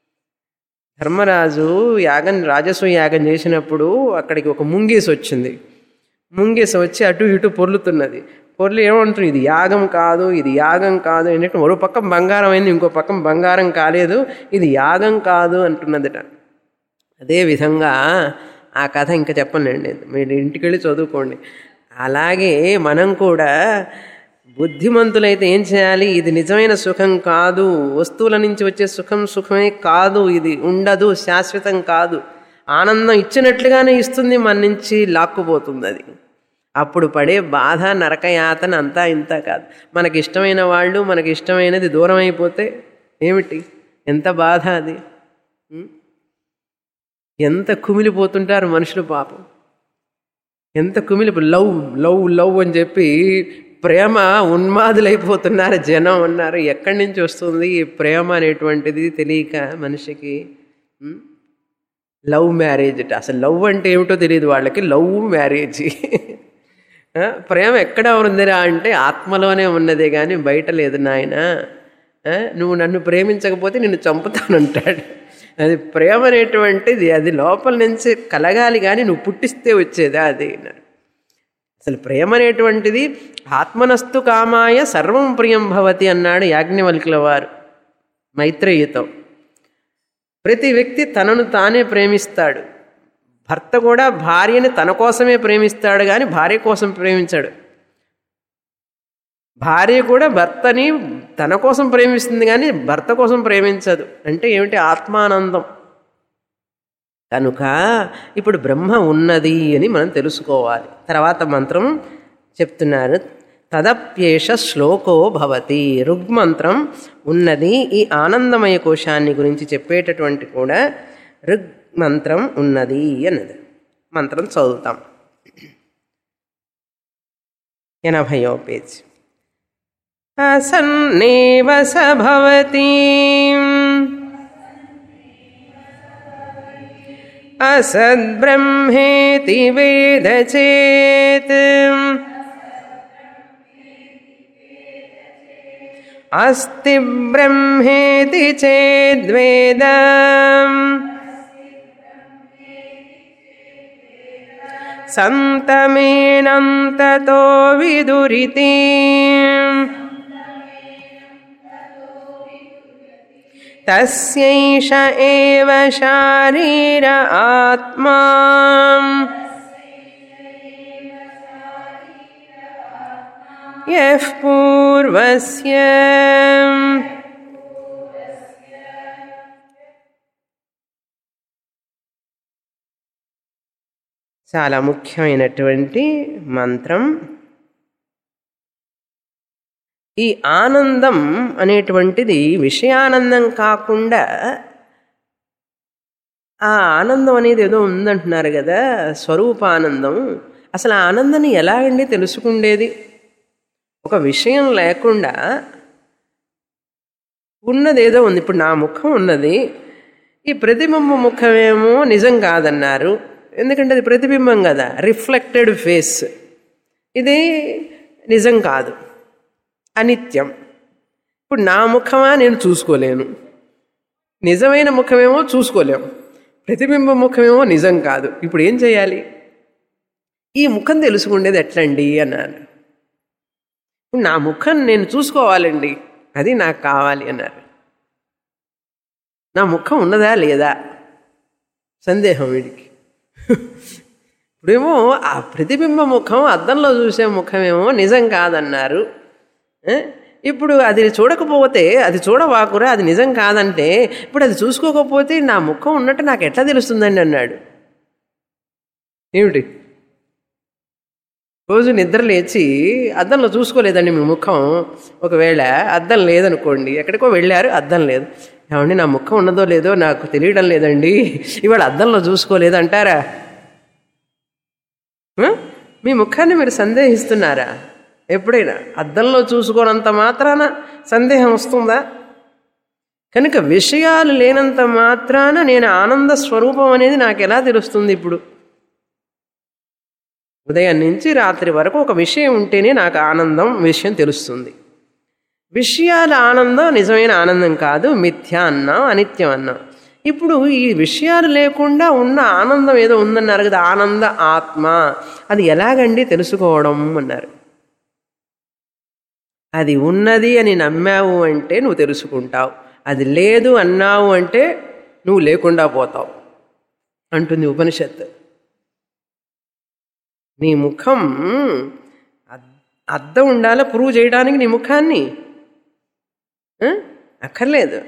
ధర్మరాజు యాగం రాజస్వ యాగం చేసినప్పుడు అక్కడికి ఒక ముంగీసు వచ్చింది ముంగీస వచ్చి అటు ఇటు పొర్లుతున్నది పొర్లు ఏమంటుంది ఇది యాగం కాదు ఇది యాగం కాదు ఏంటంటే మరో పక్కం బంగారం అయింది ఇంకో పక్కం బంగారం కాలేదు ఇది యాగం కాదు అంటున్నదిట అదే విధంగా ఆ కథ ఇంకా చెప్పనండి మీరు ఇంటికి వెళ్ళి చదువుకోండి అలాగే మనం కూడా బుద్ధిమంతులైతే ఏం చేయాలి ఇది నిజమైన సుఖం కాదు వస్తువుల నుంచి వచ్చే సుఖం సుఖమే కాదు ఇది ఉండదు శాశ్వతం కాదు ఆనందం ఇచ్చినట్లుగానే ఇస్తుంది మన నుంచి లాక్కుపోతుంది అది అప్పుడు పడే బాధ నరకయాతన అంతా ఇంత కాదు మనకి ఇష్టమైన వాళ్ళు మనకి ఇష్టమైనది దూరం అయిపోతే ఏమిటి ఎంత బాధ అది ఉం? ఎంత కుమిలిపోతుంటారు మనుషులు పాపం ఎంత కుమిలిపో లవ్ లవ్ లవ్ అని చెప్పి ప్రేమ ఉన్మాదులైపోతున్నారు జనం అన్నారు ఎక్కడి నుంచి వస్తుంది ఈ ప్రేమ అనేటువంటిది తెలియక మనిషికి ఉం? లవ్ మ్యారేజ్ అట అసలు లవ్ అంటే ఏమిటో తెలియదు వాళ్ళకి లవ్ మ్యారేజ్ ఆ, ప్రేమ ఎక్కడ ఉందిరా అంటే ఆత్మలోనే ఉన్నదే కానీ బయట లేదు నాయన ఆ, నువ్వు నన్ను ప్రేమించకపోతే నిన్ను చంపుతానంటాడు అది ప్రేమ అనేటువంటిది అది లోపల నుంచి కలగాలి కానీ నువ్వు పుట్టిస్తే వచ్చేదా అది అన్నాడు అసలు ప్రేమ అనేటువంటిది ఆత్మనస్తు కామాయ సర్వం ప్రియం భవతి అన్నాడు యాజ్ఞవల్కుల వారు మైత్రేయితో ప్రతి వ్యక్తి తనను తానే ప్రేమిస్తాడు భర్త కూడా భార్యని తన కోసమే ప్రేమిస్తాడు కానీ భార్య కోసం ప్రేమించాడు భార్య కూడా భర్తని తన కోసం ప్రేమిస్తుంది కానీ భర్త కోసం ప్రేమించదు అంటే ఏమిటి ఆత్మానందం కనుక ఇప్పుడు బ్రహ్మ ఉన్నది అని మనం తెలుసుకోవాలి తర్వాత మంత్రం చెప్తున్నారు తదప్యేష శ్లోకో భవతి ఋగ్మంత్రం ఉన్నది ఈ ఆనందమయ కోశాన్ని గురించి చెప్పేటటువంటి కూడా ఋగ్ మంత్రం ఉన్నది అన్నది మంత్రం చదువుతాం ఎనభయో పేజ్ అసన్నేవ స భవతి असद्ब्रह्मेति वेद चेत् अस्ति ब्रह्मेति चेद्वेद सन्तमेनं ततो विदुरिति तस्यैष एव शारीर आत्मा यः पूर्वस्य చాలా ముఖ్యమైనటువంటి మంత్రం ఈ ఆనందం అనేటువంటిది విషయానందం కాకుండా ఆ ఆనందం అనేది ఏదో ఉందంటున్నారు కదా స్వరూపానందం అసలు ఆ ఆనందాన్ని ఎలాగండి తెలుసుకుండేది ఒక విషయం లేకుండా ఉన్నది ఏదో ఉంది ఇప్పుడు నా ముఖం ఉన్నది ఈ ప్రతిబింబ ముఖమేమో నిజం కాదన్నారు ఎందుకంటే అది ప్రతిబింబం కదా రిఫ్లెక్టెడ్ ఫేస్ ఇది నిజం కాదు అనిత్యం ఇప్పుడు నా ముఖమా నేను చూసుకోలేను నిజమైన ముఖమేమో చూసుకోలేము ప్రతిబింబ ముఖమేమో నిజం కాదు ఇప్పుడు ఏం చేయాలి ఈ ముఖం తెలుసుకుండేది ఎట్లండి అన్నారు ఇప్పుడు నా ముఖం నేను చూసుకోవాలండి అది నాకు కావాలి అన్నారు నా ముఖం ఉన్నదా లేదా సందేహం వీడికి ఇప్పుడేమో ఆ ప్రతిబింబ ముఖం అద్దంలో చూసే ముఖమేమో నిజం కాదన్నారు ఏ? ఇప్పుడు అది చూడకపోతే అది చూడవాకురా అది నిజం కాదంటే ఇప్పుడు అది చూసుకోకపోతే నా ముఖం ఉన్నట్టు నాకు ఎట్లా తెలుస్తుందండి అన్నాడు ఏమిటి రోజు నిద్ర లేచి అద్దంలో చూసుకోలేదండి మీ ముఖం ఒకవేళ అద్దం లేదనుకోండి ఎక్కడికో వెళ్ళారు అద్దం లేదు ఏమండి నా ముఖం ఉన్నదో లేదో నాకు తెలియడం లేదండి ఇవాళ అద్దంలో చూసుకోలేదు అంటారా ఆ? మీ ముఖాన్ని మీరు సందేహిస్తున్నారా ఎప్పుడైనా అద్దంలో చూసుకోనంత మాత్రాన సందేహం వస్తుందా కనుక విషయాలు లేనంత మాత్రాన నేను ఆనంద స్వరూపం అనేది నాకు ఎలా తెలుస్తుంది ఇప్పుడు ఉదయం నుంచి రాత్రి వరకు ఒక విషయం ఉంటేనే నాకు ఆనందం విషయం తెలుస్తుంది విషయాల ఆనందం నిజమైన ఆనందం కాదు మిథ్య అన్నాం అనిత్యం అన్నాం ఇప్పుడు ఈ విషయాలు లేకుండా ఉన్న ఆనందం ఏదో ఉందన్నారు కదా ఆనంద ఆత్మ అది ఎలాగండి తెలుసుకోవడం అన్నారు అది ఉన్నది అని నమ్మావు అంటే నువ్వు తెలుసుకుంటావు అది లేదు అన్నావు అంటే నువ్వు లేకుండా పోతావు అంటుంది ఉపనిషత్తు నీ ముఖం అద్- అద్దం ఉండాలా ప్రూవ్ చేయడానికి నీ ముఖాన్ని ఆ? అక్కర్లేదు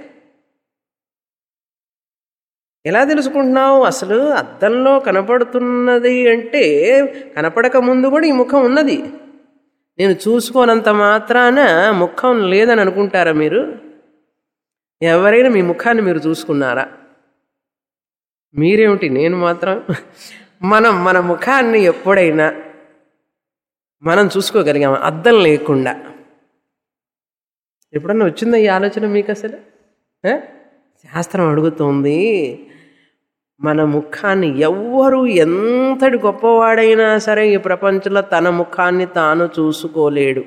ఎలా తెలుసుకుంటున్నావు అసలు అద్దంలో కనపడుతున్నది అంటే కనపడక ముందు కూడా ఈ ముఖం ఉన్నది నేను చూసుకోనంత మాత్రాన ముఖం లేదని అనుకుంటారా మీరు ఎవరైనా మీ ముఖాన్ని మీరు చూసుకున్నారా మీరేమిటి నేను మాత్రం మనం మన ముఖాన్ని ఎప్పుడైనా మనం చూసుకోగలిగాము అద్దం లేకుండా ఎప్పుడన్నా వచ్చిందా ఈ ఆలోచన మీకు అసలు ఆ? శాస్త్రం అడుగుతోంది మన ముఖాన్ని ఎవ్వరు ఎంతటి గొప్పవాడైనా సరే ఈ ప్రపంచంలో తన ముఖాన్ని తాను చూసుకోలేడు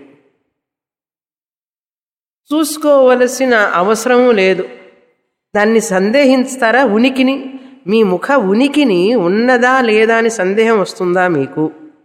చూసుకోవలసిన అవసరం లేదు దాన్ని సందేహిస్తారా ఉనికిని మీ ముఖ ఉనికిని ఉన్నదా లేదా అని సందేహం వస్తుందా మీకు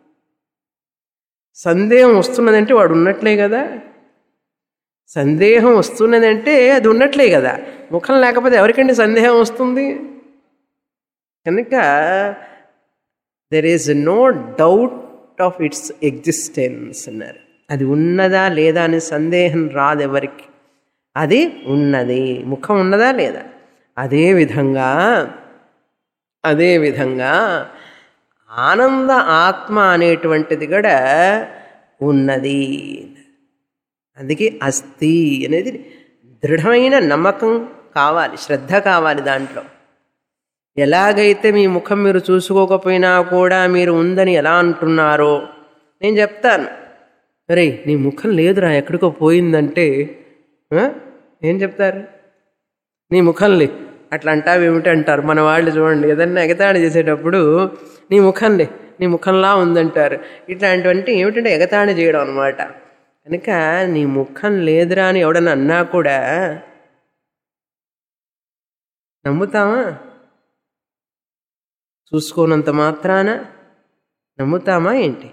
సందేహం వస్తున్నదంటే వాడు ఉన్నట్లే కదా సందేహం వస్తున్నదంటే అది ఉన్నట్లే కదా ముఖం లేకపోతే ఎవరికండి సందేహం వస్తుంది కనుక there is no doubt of its existence అన్నారు అది ఉన్నదా లేదా అనే సందేహం రాదు ఎవరికి అది ఉన్నది ముఖం ఉన్నదా లేదా అదే విధంగా అదే విధంగా ఆనంద ఆత్మ అనేటువంటిది కూడా ఉన్నది అందుకే అస్థి అనేది దృఢమైన నమ్మకం కావాలి శ్రద్ధ కావాలి దాంట్లో ఎలాగైతే మీ ముఖం మీరు చూసుకోకపోయినా కూడా మీరు ఉందని ఎలా అంటున్నారో నేను చెప్తాను అరే నీ ముఖం లేదురా ఎక్కడికో పోయిందంటే ఆ? ఏం చెప్తారు నీ ముఖం లే అట్లా అంటావేమిటి అంటారు మన వాళ్ళు చూడండి ఏదన్నా ఎగతాళి చేసేటప్పుడు నీ ముఖంలే నీ ముఖంలా ఉందంటారు ఇట్లాంటివంటే ఏమిటంటే ఎగతాళి చేయడం అనమాట కనుక నీ ముఖం లేదురా అని ఎవడన్నా అన్నా కూడా నమ్ముతామా చూసుకోనంత మాత్రాన నమ్ముతామా ఏంటి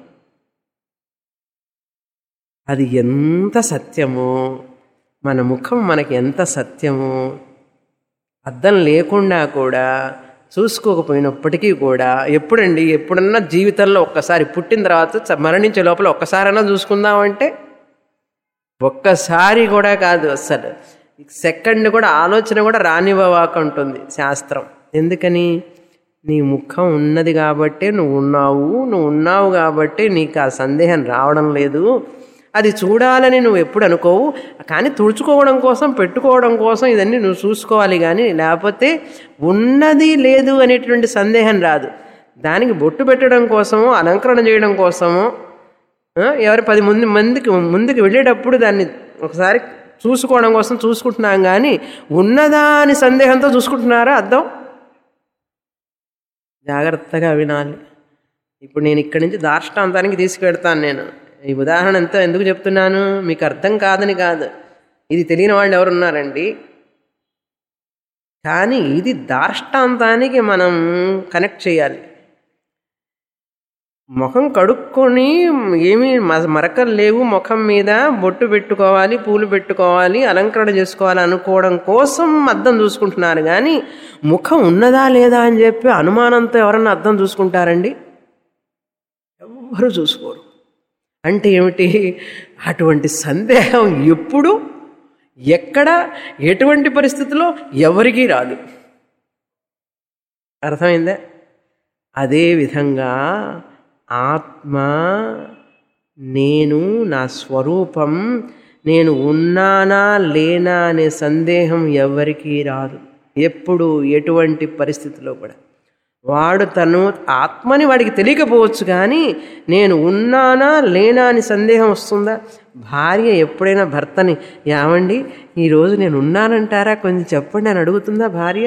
అది ఎంత సత్యమో మన ముఖం మనకి ఎంత సత్యమో అద్దం లేకుండా కూడా చూసుకోకపోయినప్పటికీ కూడా ఎప్పుడండి ఎప్పుడన్నా జీవితంలో ఒక్కసారి పుట్టిన తర్వాత చ- మరణించే లోపల ఒక్కసారైనా చూసుకుందామంటే ఒక్కసారి కూడా కాదు అసలు సెకండ్ కూడా ఆలోచన కూడా రానివ్వవాకుంటుంది శాస్త్రం ఎందుకని నీ ముఖం ఉన్నది కాబట్టే నువ్వు ఉన్నావు నువ్వు ఉన్నావు కాబట్టి నీకు ఆ సందేహం రావడం లేదు అది చూడాలని నువ్వు ఎప్పుడు అనుకోవు కానీ తుడుచుకోవడం కోసం పెట్టుకోవడం కోసం ఇదన్నీ నువ్వు చూసుకోవాలి కానీ లేకపోతే ఉన్నది లేదు అనేటువంటి సందేహం రాదు దానికి బొట్టు పెట్టడం కోసమో అలంకరణ చేయడం కోసమో ఆ, ఎవరు పది మంది మందికి ముందుకు వెళ్ళేటప్పుడు దాన్ని ఒకసారి చూసుకోవడం కోసం చూసుకుంటున్నాం కానీ ఉన్నదా అని సందేహంతో చూసుకుంటున్నారా అర్థం జాగ్రత్తగా వినాలి ఇప్పుడు నేను ఇక్కడి నుంచి దార్ష్టాంతానికి తీసుకెళ్తాను నేను ఈ ఉదాహరణ అంతా ఎందుకు చెప్తున్నాను మీకు అర్థం కాదని కాదు ఇది తెలియని వాళ్ళు ఎవరున్నారండి కానీ ఇది దార్ష్టాంతానికి మనం కనెక్ట్ చేయాలి ముఖం కడుక్కొని ఏమీ మ- మరకలు లేవు ముఖం మీద బొట్టు పెట్టుకోవాలి పూలు పెట్టుకోవాలి అలంకరణ చేసుకోవాలి అనుకోవడం కోసం అద్దం చూసుకుంటున్నారు కానీ ముఖం ఉన్నదా లేదా అని చెప్పి అనుమానంతో ఎవరన్నా అద్దం చూసుకుంటారండి ఎవ్వరూ చూసుకోరు అంటే ఏమిటి అటువంటి సందేహం ఎప్పుడు ఎక్కడ ఎటువంటి పరిస్థితిలో ఎవరికీ రాదు అర్థమైందా అదే విధంగా ఆత్మ నేను నా స్వరూపం నేను ఉన్నానా లేనా అనే సందేహం ఎవరికీ రాదు ఎప్పుడు ఎటువంటి పరిస్థితిలో కూడా వాడు తను ఆత్మని వాడికి తెలియకపోవచ్చు కానీ నేను ఉన్నానా లేనా అని సందేహం వస్తుందా భార్య ఎప్పుడైనా భర్తని ఏమండి ఈరోజు నేను ఉన్నానంటారా కొంచెం చెప్పండి అని అడుగుతుందా భార్య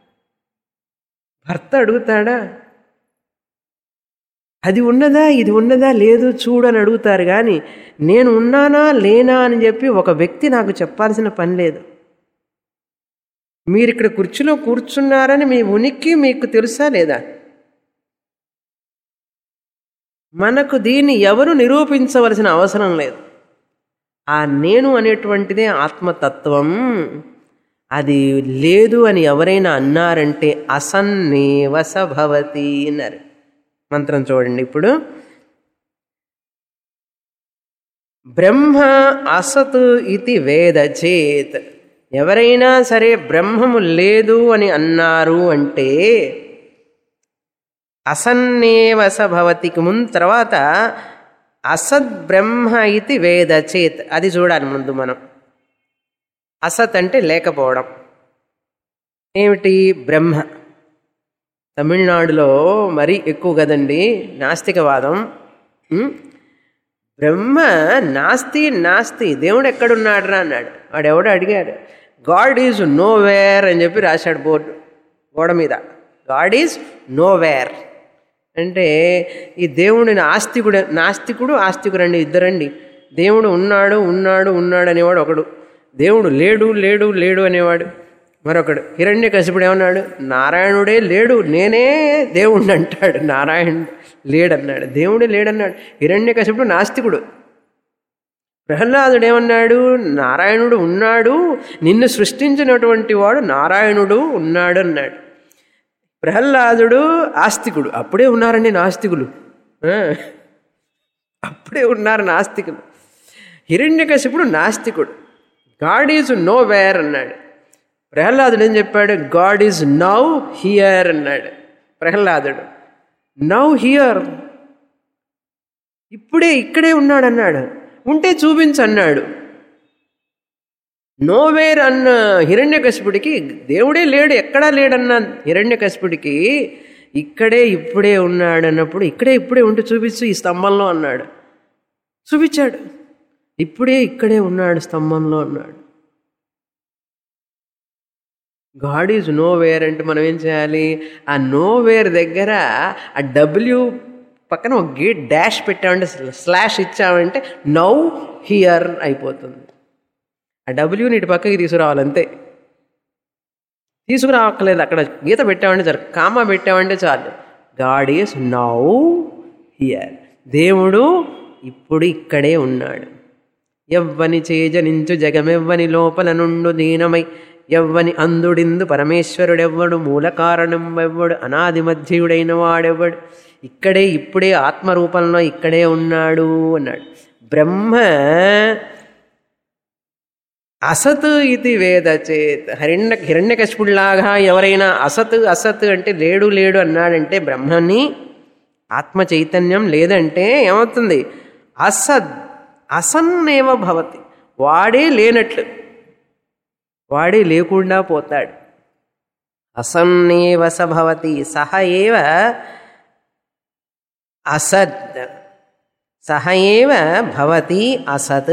భర్త అడుగుతాడా అది ఉన్నదా ఇది ఉన్నదా లేదు చూడు అని అడుగుతారు కానీ నేను ఉన్నానా లేనా అని చెప్పి ఒక వ్యక్తి నాకు చెప్పాల్సిన పని లేదు మీరు ఇక్కడ కుర్చీలో కూర్చున్నారని మీ ఉనికి మీకు తెలుసా లేదా మనకు దీన్ని ఎవరు నిరూపించవలసిన అవసరం లేదు ఆ నేను అనేటువంటిదే ఆత్మతత్వం అది లేదు అని ఎవరైనా అన్నారంటే అసన్నేవస భవతి అన్నారు మంత్రం చూడండి ఇప్పుడు బ్రహ్మ అసత్ ఇది వేద చేత్ ఎవరైనా సరే బ్రహ్మము లేదు అని అన్నారు అంటే అసన్నేవస భవతికి ముందు తర్వాత అసద్ బ్రహ్మ ఇది వేద చేత్ అది చూడాలి ముందు మనం అసత్ అంటే లేకపోవడం ఏమిటి బ్రహ్మ తమిళనాడులో మరీ ఎక్కువ కదండి నాస్తికవాదం ఉం? బ్రహ్మ నాస్తి నాస్తి దేవుడు ఎక్కడున్నాడు అన్నాడు వాడు ఎవడో అడిగాడు గాడ్ ఈజ్ నో వేర్ అని చెప్పి రాశాడు బోర్డు గోడ మీద గాడ్ ఈజ్ నో వేర్ అంటే ఈ దేవుడిని ఆస్తికుడు నాస్తికుడు ఆస్తికుడు అండి ఇద్దరండి దేవుడు ఉన్నాడు ఉన్నాడు ఉన్నాడు అనేవాడు ఒకడు దేవుడు లేడు లేడు లేడు అనేవాడు మరొకడు హిరణ్య కసిపుడు ఏమన్నాడు నారాయణుడే లేడు నేనే దేవుణ్ణి అంటాడు నారాయణుడు లేడన్నాడు దేవుడే లేడన్నాడు హిరణ్య కసిపుడు నాస్తికుడు ప్రహ్లాదుడు ఏమన్నాడు నారాయణుడు ఉన్నాడు నిన్ను సృష్టించినటువంటి వాడు నారాయణుడు ఉన్నాడు అన్నాడు ప్రహ్లాదుడు ఆస్తికుడు అప్పుడే ఉన్నారండి నాస్తికులు ఆ, అప్పుడే ఉన్నారు నాస్తికులు హిరణ్యకశిపుడు నాస్తికుడు గాడ్ ఈజ్ నో వేర్ అన్నాడు ప్రహ్లాదుడు ఏం చెప్పాడు గాడ్ ఈజ్ నౌ హియర్ అన్నాడు ప్రహ్లాదుడు నౌ హియర్ ఇప్పుడే ఇక్కడే ఉన్నాడు అన్నాడు ఉంటే చూపించు అన్నాడు నోవేర్ అన్న హిరణ్యకశిపుడికి దేవుడే లేడు ఎక్కడా లేడన్న హిరణ్యకశిపుడికి ఇక్కడే ఇప్పుడే ఉన్నాడు అన్నప్పుడు ఇక్కడే ఇప్పుడే ఉంటే చూపించు ఈ స్తంభంలో అన్నాడు చూపించాడు ఇప్పుడే ఇక్కడే ఉన్నాడు స్తంభంలో అన్నాడు గాడ్ ఈజ్ నో వేర్ అంటే మనం ఏం చేయాలి ఆ నో వేర్ దగ్గర ఆ డబ్ల్యూ పక్కన ఒక గేట్ డాష్ పెట్టామంటే స్లాష్ ఇచ్చామంటే నౌ హియర్ అయిపోతుంది ఆ డబ్ల్యూని ఇటు పక్కకి తీసుకురావాలి అంతే తీసుకురావక్కర్లేదు అక్కడ గీత పెట్టామంటే చాలు కామా పెట్టామంటే చాలు గాడ్ ఈస్ నౌ హియర్ దేవుడు ఇప్పుడు ఇక్కడే ఉన్నాడు ఎవ్వని చేజనించు జగమెవ్వని లోపల నుండు దీనమై ఎవ్వని అందుడిందు పరమేశ్వరుడెవ్వడు మూల కారణం ఎవ్వడు అనాది మధ్యుడైన వాడెవ్వడు ఇక్కడే ఇప్పుడే ఆత్మరూపంలో ఇక్కడే ఉన్నాడు అన్నాడు బ్రహ్మ అసత్ ఇది వేద చేత్ హరిణ్య హిరణ్యకశిపుడిలాగా ఎవరైనా అసత్ అసత్ అంటే లేడు లేడు అన్నాడంటే బ్రహ్మని ఆత్మ చైతన్యం లేదంటే ఏమవుతుంది అసద్ అసన్నేవ భవతి వాడే లేనట్లు వాడే లేకుండా పోతాడు అసన్నేవ స భవతి సహ ఏవ అసద్ సహ ఏవ భవతి అసత్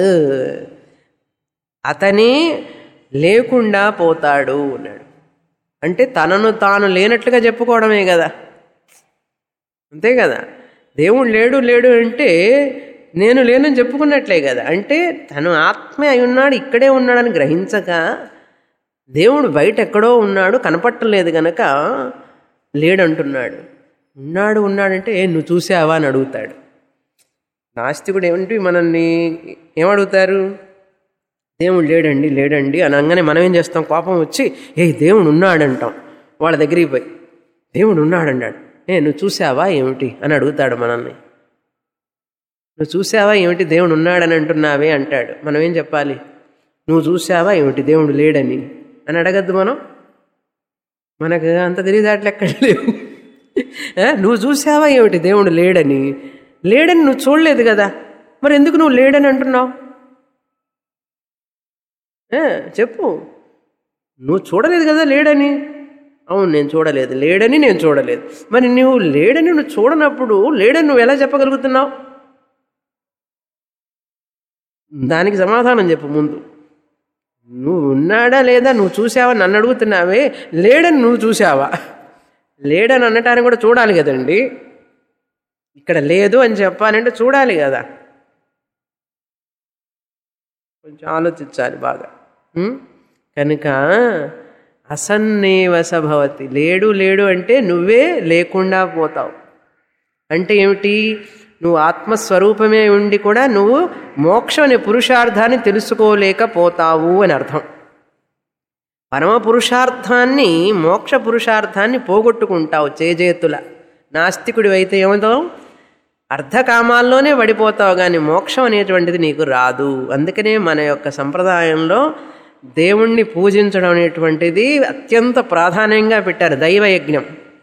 అతనే లేకుండా పోతాడు అన్నాడు అంటే తనను తాను లేనట్లుగా చెప్పుకోవడమే కదా అంతే కదా దేవుడు లేడు లేడు అంటే నేను లేనని చెప్పుకున్నట్లే కదా అంటే తను ఆత్మే అయి ఉన్నాడు ఇక్కడే ఉన్నాడని గ్రహించక దేవుడు బయట ఎక్కడో ఉన్నాడు కనపట్టలేదు గనక లేడంటున్నాడు ఉన్నాడు ఉన్నాడంటే "ఏ, నువ్వు చూసావా అని అడుగుతాడు నాస్తికుడు ఏమిటి మనల్ని ఏమడుగుతారు దేవుడు లేడండి లేడండి అని అనగానే మనం ఏం చేస్తాం కోపం వచ్చి ఏ దేవుడు ఉన్నాడంటాం వాళ్ళ దగ్గరికి పోయి దేవుడు ఉన్నాడన్నాడు ఏ నువ్వు చూసావా ఏమిటి అని అడుగుతాడు మనల్ని నువ్వు చూసావా ఏమిటి దేవుడు ఉన్నాడని అంటున్నావే అంటాడు మనం ఏం చెప్పాలి నువ్వు చూసావా ఏమిటి దేవుడు లేడని అని అడగద్దు మనం మనకు అంత తెలియదాట్లు ఎక్కడ లేవు ఆ, నువ్వు చూసావా ఏమిటి దేవుడు లేడని లేడని నువ్వు చూడలేదు కదా మరి ఎందుకు నువ్వు లేడని అంటున్నావు ఆ, చెప్పు నువ్వు చూడలేదు కదా లేడని అవును నేను చూడలేదు లేడని నేను చూడలేదు మరి నువ్వు లేడని నువ్వు చూడనప్పుడు లేడని నువ్వు ఎలా చెప్పగలుగుతున్నావు దానికి సమాధానం చెప్పు ముందు నువ్వు ఉన్నాడా లేదా నువ్వు చూసావా నన్ను అడుగుతున్నావే లేడని నువ్వు చూసావా లేడని అనటానికి కూడా చూడాలి కదండి ఇక్కడ లేదు అని చెప్పాలంటే చూడాలి కదా కొంచెం ఆలోచించాలి బాగా ఉం? కనుక అసన్నేవస భవతి లేడు లేడు అంటే నువ్వే లేకుండా పోతావు అంటే ఏమిటి నువ్వు ఆత్మస్వరూపమే ఉండి కూడా నువ్వు మోక్షం అనే పురుషార్థాన్ని తెలుసుకోలేకపోతావు అని అర్థం పరమ పురుషార్థాన్ని మోక్ష పురుషార్థాన్ని పోగొట్టుకుంటావు చేజేతుల నాస్తికుడి అయితే ఏమవుతావు అర్ధకామాల్లోనే పడిపోతావు కానీ మోక్షం అనేటువంటిది నీకు రాదు అందుకనే మన యొక్క సంప్రదాయంలో దేవుణ్ణి పూజించడం అనేటువంటిది అత్యంత ప్రాధాన్యంగా పెట్టారు దైవయజ్ఞం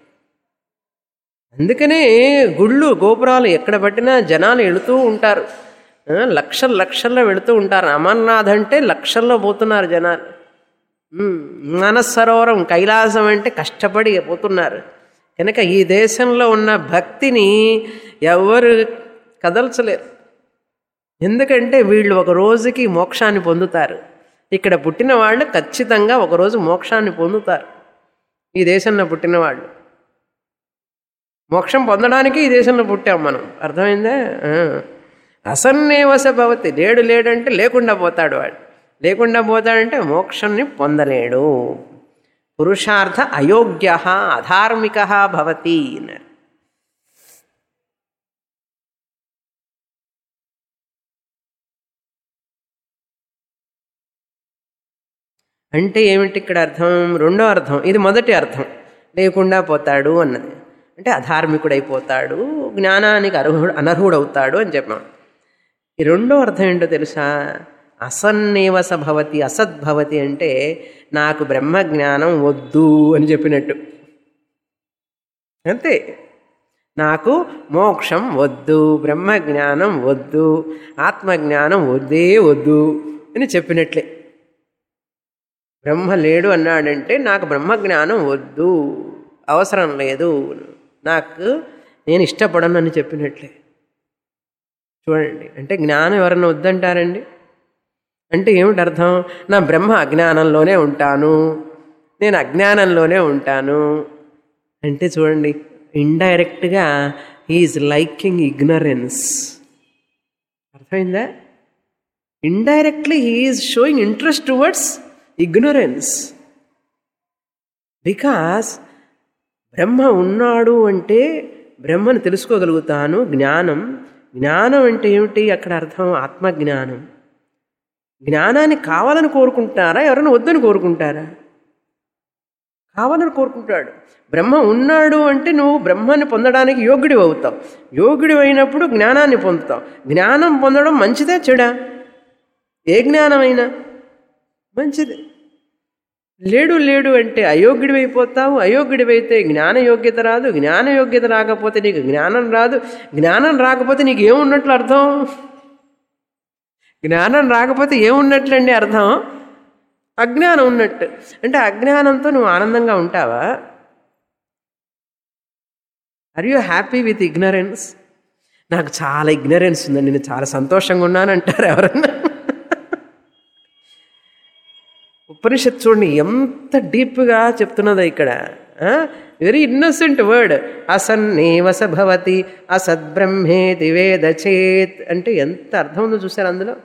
అందుకనే గుళ్ళు గోపురాలు ఎక్కడ పట్టినా జనాలు వెళుతూ ఉంటారు ఆ, లక్షల లక్షల్లో వెళుతూ ఉంటారు అమర్నాథ్ అంటే లక్షల్లో పోతున్నారు జనాలు ఉమ్, మానసరోవరం కైలాసం అంటే కష్టపడి పోతున్నారు కనుక ఈ దేశంలో ఉన్న భక్తిని ఎవరు కదల్చలేరు ఎందుకంటే వీళ్ళు ఒక రోజుకి మోక్షాన్ని పొందుతారు ఇక్కడ పుట్టిన వాళ్ళు ఖచ్చితంగా ఒకరోజు మోక్షాన్ని పొందుతారు ఈ దేశంలో పుట్టిన వాళ్ళు మోక్షం పొందడానికి ఈ దేశంలో పుట్టాం మనం అర్థమైందా ఆ. అసన్నేవస భవతి లేడు లేడంటే లేకుండా పోతాడు వాడు లేకుండా పోతాడంటే మోక్షాన్ని పొందలేడు పురుషార్థ అయోగ్య అధార్మిక భవతి అన్నారు అంటే ఏమిటి ఇక్కడ అర్థం రెండో అర్థం ఇది మొదటి అర్థం లేకుండా పోతాడు అన్నది అంటే అధార్మికుడైపోతాడు జ్ఞానానికి అర్హుడు అనర్హుడవుతాడు అని చెప్పాం ఈ రెండో అర్థం ఏంటో తెలుసా అసన్నేవస భవతి అసద్భవతి అంటే నాకు బ్రహ్మ జ్ఞానం వద్దు అని చెప్పినట్టు అంతే నాకు మోక్షం వద్దు బ్రహ్మజ్ఞానం వద్దు ఆత్మజ్ఞానం వద్దే వద్దు అని చెప్పినట్లే బ్రహ్మ లేడు అన్నాడంటే నాకు బ్రహ్మజ్ఞానం వద్దు అవసరం లేదు నాకు నేను ఇష్టపడను అని చెప్పినట్లే చూడండి అంటే జ్ఞానం ఎవరన్నా వద్దంటారండి అంటే ఏమిటి అర్థం నా బ్రహ్మ అజ్ఞానంలోనే ఉంటాను నేను అజ్ఞానంలోనే ఉంటాను అంటే చూడండి indirectly he is showing interest towards ignorance because Brahma ఉన్నాడు అంటే బ్రహ్మను తెలుసుకోగలుగుతాను జ్ఞానం జ్ఞానం అంటే ఏమిటి అక్కడ అర్థం ఆత్మజ్ఞానం జ్ఞానాన్ని కావాలని కోరుకుంటారా ఎవరైనా వద్దని కోరుకుంటారా కావాలని కోరుకుంటాడు బ్రహ్మ ఉన్నాడు అంటే నువ్వు బ్రహ్మాన్ని పొందడానికి యోగ్యుడి అవుతావు యోగ్యుడి అయినప్పుడు జ్ఞానాన్ని పొందుతావు జ్ఞానం పొందడం మంచిదే చెడా ఏ జ్ఞానమైనా మంచిది లేడు లేడు అంటే అయోగ్యుడి అయిపోతావు అయోగ్యుడి అయితే జ్ఞాన యోగ్యత రాదు జ్ఞాన యోగ్యత రాకపోతే నీకు జ్ఞానం రాదు జ్ఞానం రాకపోతే నీకు ఏమున్నట్లు అర్థం జ్ఞానం రాకపోతే ఏమున్నట్లండి అర్థం అజ్ఞానం ఉన్నట్టు అంటే అజ్ఞానంతో నువ్వు ఆనందంగా ఉంటావా are you happy with ignorance నాకు చాలా ఇగ్నరెన్స్ ఉందండి నేను చాలా సంతోషంగా ఉన్నాను అంటారు ఎవరన్నా ఉపనిషత్ చూడండి ఎంత డీప్గా చెప్తున్నదో ఇక్కడ వెరీ ఇన్నోసెంట్ వర్డ్ అసన్నేవస భవతి అసద్బ్రహ్మేతి వేద చేత్ అంటే ఎంత అర్థం ఉందో చూసారు అందులో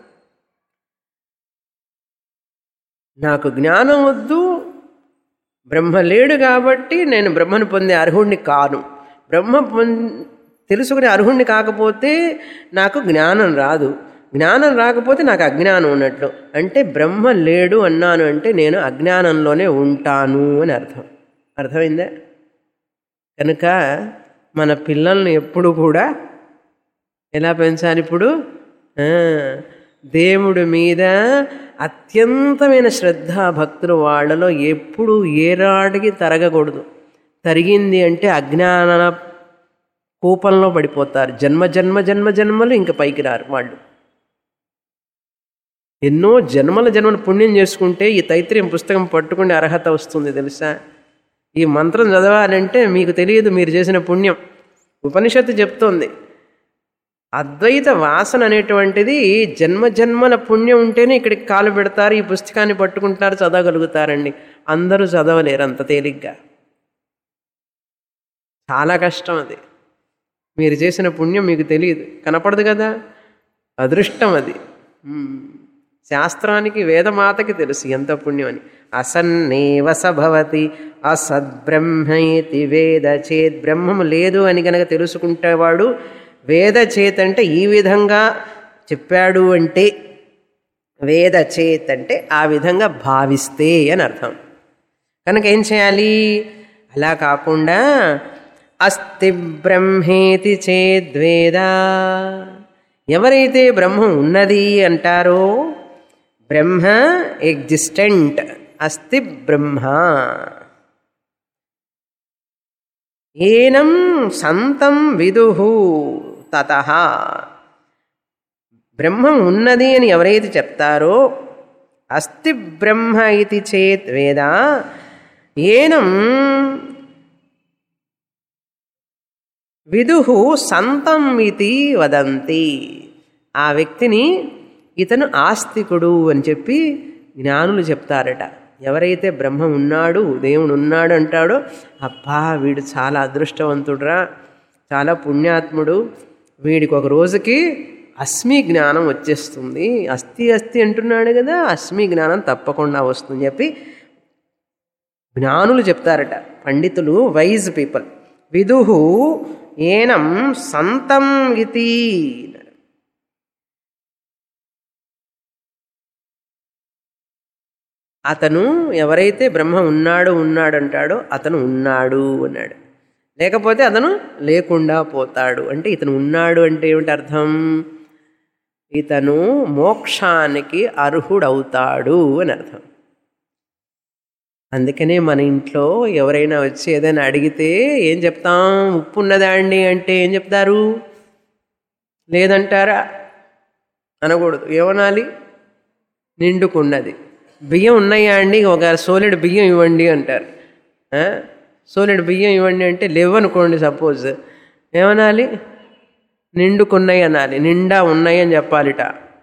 నాకు జ్ఞానం వద్దు బ్రహ్మ లేడు కాబట్టి నేను బ్రహ్మను పొందే అర్హుణ్ణి కాను బ్రహ్మ పొం తెలుసుకునే అర్హుణ్ణి కాకపోతే నాకు జ్ఞానం రాదు జ్ఞానం రాకపోతే నాకు అజ్ఞానం ఉన్నట్లు అంటే బ్రహ్మ లేడు అన్నాను అంటే నేను అజ్ఞానంలోనే ఉంటాను అని అర్థం అర్థమైందా కనుక మన పిల్లల్ని ఎప్పుడు కూడా ఎలా పెంచాలి ఇప్పుడు ఆ, దేవుడి మీద అత్యంతమైన శ్రద్ధ భక్తులు వాళ్ళలో ఎప్పుడు ఏరాడికి తరగకూడదు తరిగింది అంటే అజ్ఞాన కూపంలో పడిపోతారు జన్మ జన్మ జన్మ జన్మలు ఇంకా పైకి రారు వాళ్ళు ఎన్నో జన్మల జన్మల పుణ్యం చేసుకుంటే ఈ తైత్రీయం పుస్తకం పట్టుకునే అర్హత వస్తుంది తెలుసా ఈ మంత్రం చదవాలంటే మీకు తెలియదు మీరు చేసిన పుణ్యం ఉపనిషత్తు చెప్తోంది అద్వైత వాసన అనేటువంటిది జన్మ జన్మల పుణ్యం ఉంటేనే ఇక్కడికి కాలు పెడతారు ఈ పుస్తకాన్ని పట్టుకుంటారు చదవగలుగుతారండి అందరూ చదవలేరు అంత తేలిగ్గా చాలా కష్టం అది మీరు చేసిన పుణ్యం మీకు తెలియదు కనపడదు కదా అదృష్టం అది మ్మ్. శాస్త్రానికి వేదమాతకి తెలుసు ఎంత పుణ్యం అని అసన్నేవ సభవతి అసద్బ్రహ్మైతి వేద చేత్ బ్రహ్మం లేదు అని కనుక తెలుసుకుంటేవాడు వేద చేత్ అంటే ఈ విధంగా చెప్పాడు అంటే వేద చేత్ అంటే ఆ విధంగా భావిస్తే అని అర్థం కనుక ఏం చేయాలి అలా కాకుండా అస్తి బ్రహ్మేతి చేద్వేద ఎవరైతే బ్రహ్మం ఉన్నది అంటారో బ్రహ్మ ఎగ్జిస్టెంట్ అస్తి బ్రహ్మ ఏనం సంతం విదుహు తత బ్రహ్మం ఉన్నది అని ఎవరైతే చెప్తారో అస్తి బ్రహ్మ ఇది చేత్ వేద ఏనం విదుహు సంతం ఇది వదంతి ఆ వ్యక్తిని ఇతను ఆస్తికుడు అని చెప్పి జ్ఞానులు చెప్తారట ఎవరైతే బ్రహ్మ ఉన్నాడు దేవుడు ఉన్నాడు అంటాడో అబ్బా వీడు చాలా అదృష్టవంతుడురా చాలా పుణ్యాత్ముడు వీడికి ఒక రోజుకి అస్మి జ్ఞానం వచ్చేస్తుంది అస్థి అస్థి అంటున్నాడు కదా అస్మి జ్ఞానం తప్పకుండా వస్తుంది చెప్పి జ్ఞానులు చెప్తారట పండితులు వైజ్ పీపుల్ విదుహు ఏనం సంతం ఇతి అతను ఎవరైతే బ్రహ్మ ఉన్నాడు ఉన్నాడు అంటాడో అతను ఉన్నాడు అన్నాడు లేకపోతే అతను లేకుండా పోతాడు అంటే ఇతను ఉన్నాడు అంటే ఏమిటి అర్థం ఇతను మోక్షానికి అర్హుడవుతాడు అని అర్థం అందుకనే మన ఇంట్లో ఎవరైనా వచ్చి ఏదైనా అడిగితే ఏం చెప్తాం ఉప్పు ఉన్నదా అండి అంటే ఏం చెప్తారు లేదంటారా అనకూడదు ఏమనాలి నిండుకున్నది బియ్యం ఉన్నాయా అండి ఒక సోలెడ్ బియ్యం ఇవ్వండి అంటారు ఆ? సోలెడ్ బియ్యం ఇవ్వండి అంటే లేవనుకోండి సపోజ్ ఏమనాలి నిండుకున్నాయి అనాలి నిండా ఉన్నాయి అని చెప్పాలిట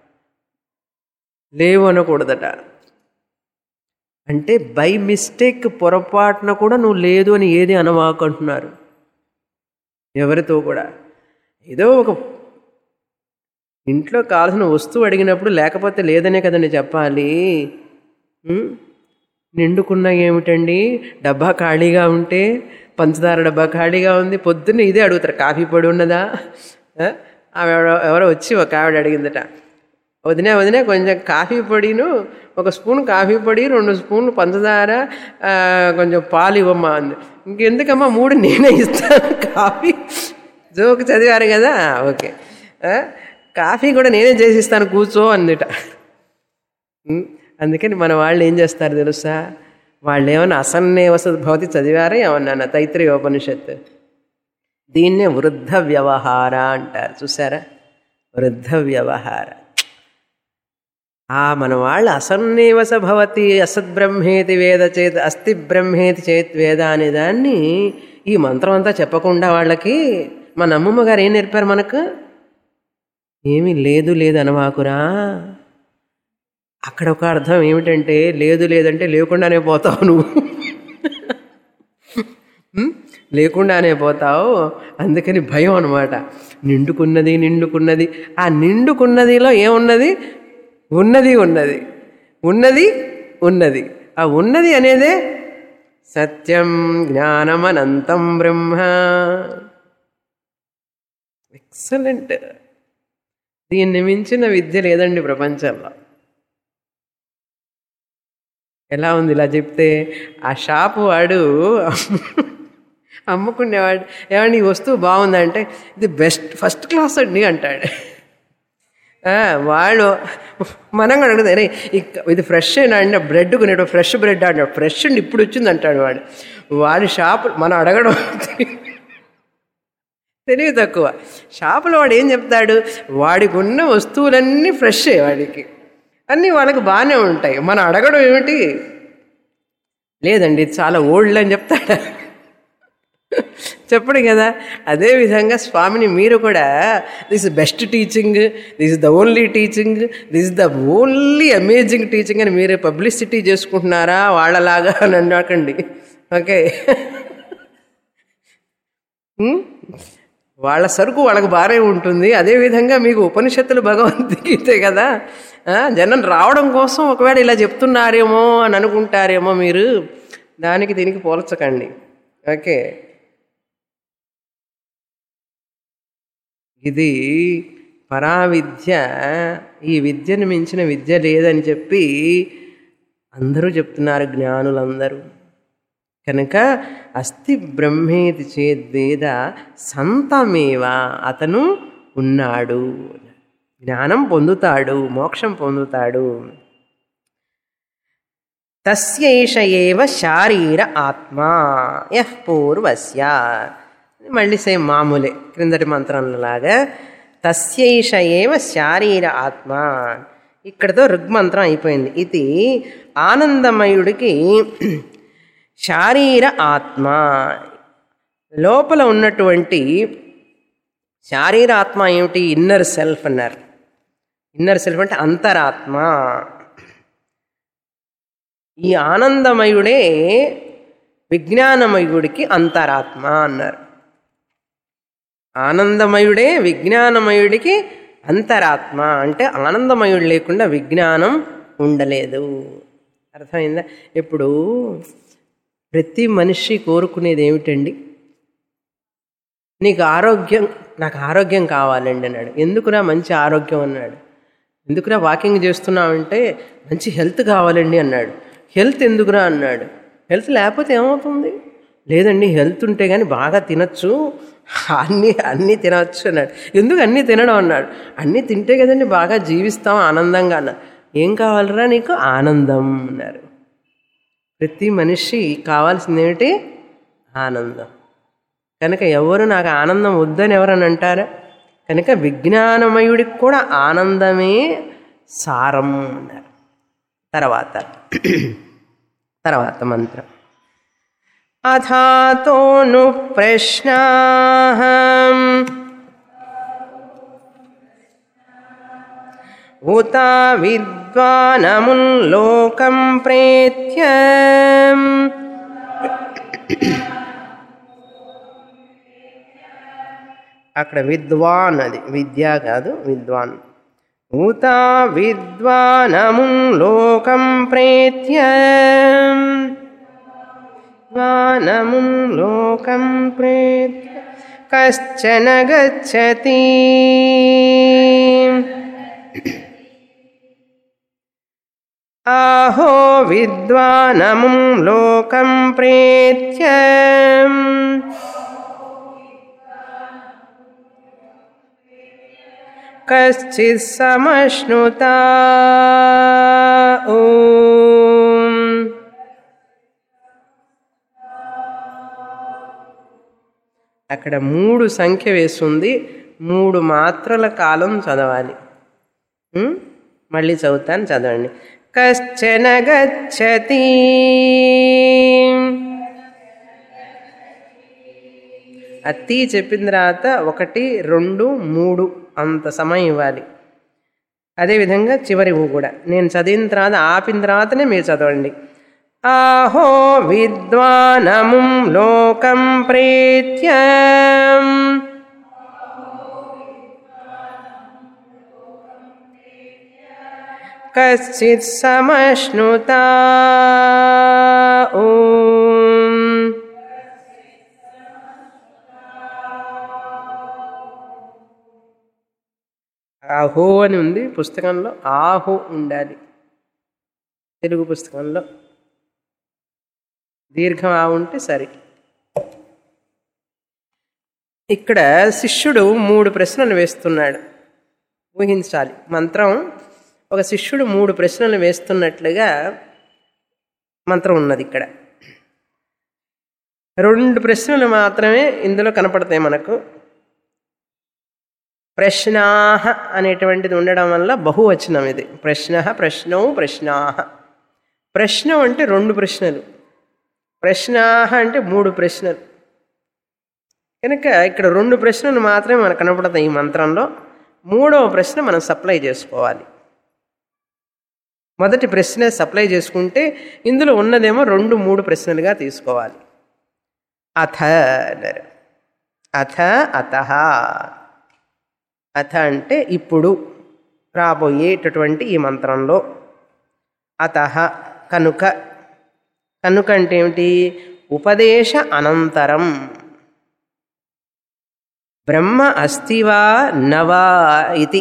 లేవు అనకూడదట అంటే బై మిస్టేక్ పొరపాటున కూడా నువ్వు లేదు అని ఏది అనవాకు అంటున్నారు ఎవరితో కూడా ఏదో ఒక ఇంట్లో కావాల్సిన వస్తువు అడిగినప్పుడు లేకపోతే లేదనే కదండి చెప్పాలి ఉం? నిండుకున్న ఏమిటండి డబ్బా ఖాళీగా ఉంటే పంచదార డబ్బా ఖాళీగా ఉంది పొద్దున్నే ఇదే అడుగుతారు కాఫీ పొడి ఉన్నదా ఆ? ఆమె ఎవరో- ఎవరో వచ్చి ఒక ఆవిడ అడిగిందట వదినే వదినే కొంచెం కాఫీ పొడిను ఒక స్పూన్ కాఫీ పొడి రెండు స్పూన్లు పంచదార ఆ, కొంచెం పాలు ఇవ్వమ్మా అంది ఇంకెందుకమ్మా మూడు నేనే ఇస్తాను కాఫీ జోక్ చదివారు కదా ఓకే ఆ, కాఫీ కూడా నేనే చేసిస్తాను కూర్చో అందిట ఉం? అందుకని మన వాళ్ళు ఏం చేస్తారు తెలుసా వాళ్ళు ఏమన్నా అసన్నే వసతి భవతి చదివారా ఏమన్నా తైత్రీయ ఉపనిషత్తు దీన్నే వృద్ధ వ్యవహార అంటారు చూసారా వృద్ధ వ్యవహార ఆ మన వాళ్ళు అసన్నేవస భవతి అసద్బ్రహ్మేతి వేద చేత్ అస్థి బ్రహ్మేతి చేత్ వేద అనే దాన్ని ఈ మంత్రం అంతా చెప్పకుండా వాళ్ళకి మన అమ్మమ్మ గారు ఏం నేర్పారు మనకు ఏమీ లేదు లేదు అనవాకురా అక్కడ ఒక అర్థం ఏమిటంటే లేదు లేదంటే లేకుండానే పోతావు నువ్వు ఉం? లేకుండానే పోతావు అందుకని భయం అనమాట నిండుకున్నది నిండుకున్నది ఆ నిండుకున్నదిలో ఏమున్నది ఉన్నది ఉన్నది ఉన్నది ఉన్నది ఆ ఉన్నది అనేదే సత్యం జ్ఞానమనంతం బ్రహ్మ ఎక్సలెంట్ దీన్ని మించిన విద్య లేదండి ప్రపంచంలో ఎలా ఉంది ఇలా చెప్తే ఆ షాపు వాడు అమ్ముకునేవాడు ఏమండి ఈ వస్తువు బాగుందంటే ఇది బెస్ట్ ఫస్ట్ క్లాస్ అండి అంటాడు ఆ, వాళ్ళు మనం కూడా అడుగుతాం "అరే, ఇక్- ఇది ఫ్రెష్ అయినా అండి బ్రెడ్ కొనేట ఫ్రెష్ బ్రెడ్ అంటాడు ఫ్రెష్ అండి ఇప్పుడు వచ్చింది అంటాడు వాడు వాడి షాపు మనం అడగడం తెలివి తక్కువ షాపులో వాడు ఏం చెప్తాడు వాడికి ఉన్న వస్తువులన్నీ ఫ్రెషే వాడికి అన్నీ వాళ్ళకి బాగానే ఉంటాయి మనం అడగడం ఏమిటి లేదండి ఇది చాలా ఓల్డ్ అని చెప్తాడా చెప్పడు కదా అదే విధంగా స్వామిని మీరు కూడా this is best teaching this is the only teaching this is the only amazing teaching అని మీరే పబ్లిసిటీ చేసుకుంటున్నారా వాళ్ళలాగా అని అనకండి ఓకే ఉం? వాళ్ళ సరుకు వాళ్ళకు బారే ఉంటుంది అదేవిధంగా మీకు ఉపనిషత్తులు భగవద్గీతే కదా ఆ, జనం రావడం కోసం ఒకవేళ ఇలా చెప్తున్నారేమో అని అనుకుంటారేమో మీరు దానికి దీనికి పోల్చకండి ఓకే ఇది పరావిద్య ఈ విద్యను మించిన విద్య లేదని చెప్పి అందరూ చెప్తున్నారు జ్ఞానులందరూ కనుక అస్థి బ్రహ్మేతి చేద్వేద సంతమేవ అతను ఉన్నాడు జ్ఞానం పొందుతాడు మోక్షం పొందుతాడు తస్యైష ఏవ శారీర ఆత్మ యః పూర్వస్య మళ్ళీ సేమ్ మామూలే క్రిందటి మంత్రంలాగా తస్యైష ఏవ శారీర ఆత్మ ఇక్కడతో ఋగ్మంత్రం అయిపోయింది ఇది ఆనందమయుడికి శారీర ఆత్మ లోపల ఉన్నటువంటి శారీరాత్మ ఏమిటి ఇన్నర్ సెల్ఫ్ అన్నారు ఇన్నర్ సెల్ఫ్ అంటే అంతరాత్మ ఈ ఆనందమయుడే విజ్ఞానమయుడికి అంతరాత్మ అన్నారు ఆనందమయుడే విజ్ఞానమయుడికి అంతరాత్మ అంటే ఆనందమయుడు లేకుండా విజ్ఞానం ఉండలేదు అర్థమైందా ఇప్పుడు ప్రతి మనిషి కోరుకునేది ఏమిటండి నీకు ఆరోగ్యం నాకు ఆరోగ్యం కావాలండి అన్నాడు ఎందుకురా మంచి ఆరోగ్యం అన్నాడు ఎందుకురా వాకింగ్ చేస్తున్నావంటే మంచి హెల్త్ కావాలండి అన్నాడు హెల్త్ ఎందుకురా అన్నాడు హెల్త్ లేకపోతే ఏమవుతుంది లేదండి హెల్త్ ఉంటే కానీ బాగా తినచ్చు అన్నీ అన్నీ తినవచ్చు అన్నాడు ఎందుకు అన్నీ తినడం అన్నాడు అన్నీ తింటే కదండి బాగా జీవిస్తాం ఆనందంగా అన్నాడు ఏం కావాలరా నీకు ఆనందం అన్నారు ప్రతి మనిషి కావాల్సింది ఏమిటి ఆనందం కనుక ఎవరు నాకు ఆనందం వద్దని ఎవరని అంటారా కనుక విజ్ఞానమయుడికి కూడా ఆనందమే సారం అన్నారు తర్వాత తర్వాత మంత్రం అథాతోను ప్రశ్న ఉత విద్వానముల్లోకం ప్రేత్య అక్కడ విద్వాన్ అది విద్య కాదు విద్వాన్ ఉతా విద్వానముం లోకం ప్రేత్య వానముం లోకం ప్రేత్య కశ్చన గచ్చతి ఆహో విద్వానముం లోకం ప్రేత్య కశ్చిత్ సమశ్నుతా ఓం అక్కడ మూడు సంఖ్య వేస్తుంది మూడు మాత్రల కాలం చదవాలి ఉం? మళ్ళీ చదువుతాను చదవండి కశ్చన గచ్చతి అత్తి చెప్పిన తర్వాత ఒకటి రెండు మూడు అంత సమయం ఇవ్వాలి అదేవిధంగా చివరి ఊ కూడా నేను చదివిన తర్వాత ఆపిన తర్వాతనే మీరు చదవండి ఆహో విద్వానముం లోకం ప్రేత్య కశ్చిత్ సమశ్నుతా ఓం ఆహో అని ఉంది పుస్తకంలో ఆహో ఉండాలి తెలుగు పుస్తకంలో దీర్ఘం ఆ ఉంటే సరే ఇక్కడ శిష్యుడు మూడు ప్రశ్నలు వేస్తున్నాడు ఊహించాలి మంత్రం ఒక శిష్యుడు మూడు ప్రశ్నలు వేస్తున్నట్లుగా మంత్రం ఉన్నది ఇక్కడ రెండు ప్రశ్నలు మాత్రమే ఇందులో కనపడతాయి మనకు ప్రశ్నాహ అనేటువంటిది ఉండడం వల్ల బహువచనం ఇది ప్రశ్న ప్రశ్నౌ ప్రశ్నాహ ప్రశ్న అంటే రెండు ప్రశ్నలు ప్రశ్నాహ అంటే మూడు ప్రశ్నలు కనుక ఇక్కడ రెండు ప్రశ్నలు మాత్రమే మనకు కనపడతాయి ఈ మంత్రంలో మూడవ ప్రశ్న మనం సప్లై చేసుకోవాలి మొదటి ప్రశ్న సప్లై చేసుకుంటే ఇందులో ఉన్నదేమో రెండు మూడు ప్రశ్నలుగా తీసుకోవాలి అథ అన్నారు అథ అత అథ అంటే ఇప్పుడు రాబోయేటటువంటి ఈ మంత్రంలో అత కనుక కనుక అంటే ఏమిటి ఉపదేశ అనంతరం బ్రహ్మ అస్తివా నవా ఇది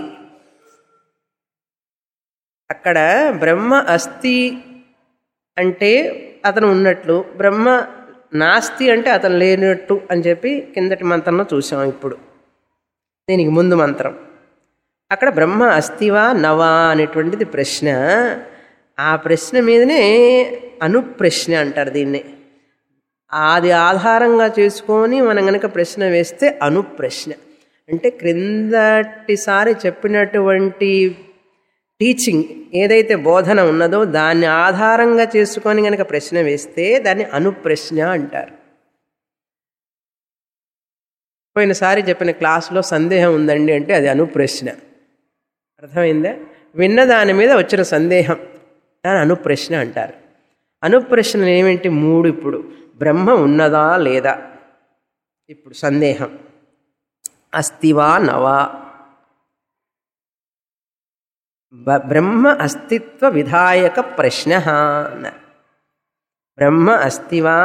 అక్కడ బ్రహ్మ అస్థి అంటే అతను ఉన్నట్లు బ్రహ్మ నాస్తి అంటే అతను లేనట్టు అని చెప్పి కిందటి మంత్రంలో చూసాం ఇప్పుడు దీనికి ముందు మంత్రం అక్కడ బ్రహ్మ అస్తివా నవా అనేటువంటిది ప్రశ్న ఆ ప్రశ్న మీదనే అనుప్రశ్న అంటారు దీన్ని అది ఆధారంగా చేసుకొని మనం గనక ప్రశ్న వేస్తే అనుప్రశ్న అంటే క్రిందటిసారి చెప్పినటువంటి టీచింగ్ ఏదైతే బోధన ఉన్నదో దాన్ని ఆధారంగా చేసుకొని గనక ప్రశ్న వేస్తే దాన్ని అనుప్రశ్న అంటారు పోయినసారి చెప్పిన క్లాసులో సందేహం ఉందండి అంటే అది అనుప్రశ్న అర్థమైందా విన్న దాని మీద వచ్చిన సందేహం దాని అనుప్రశ్న అంటారు అనుప్రశ్నలు ఏమిటి మూడు ఇప్పుడు బ్రహ్మ ఉన్నదా లేదా ఇప్పుడు సందేహం అస్తివా నవా బ- బ్రహ్మ అస్తిత్వ విధాయక ప్రశ్న అన్నారు బ్రహ్మ అస్తివా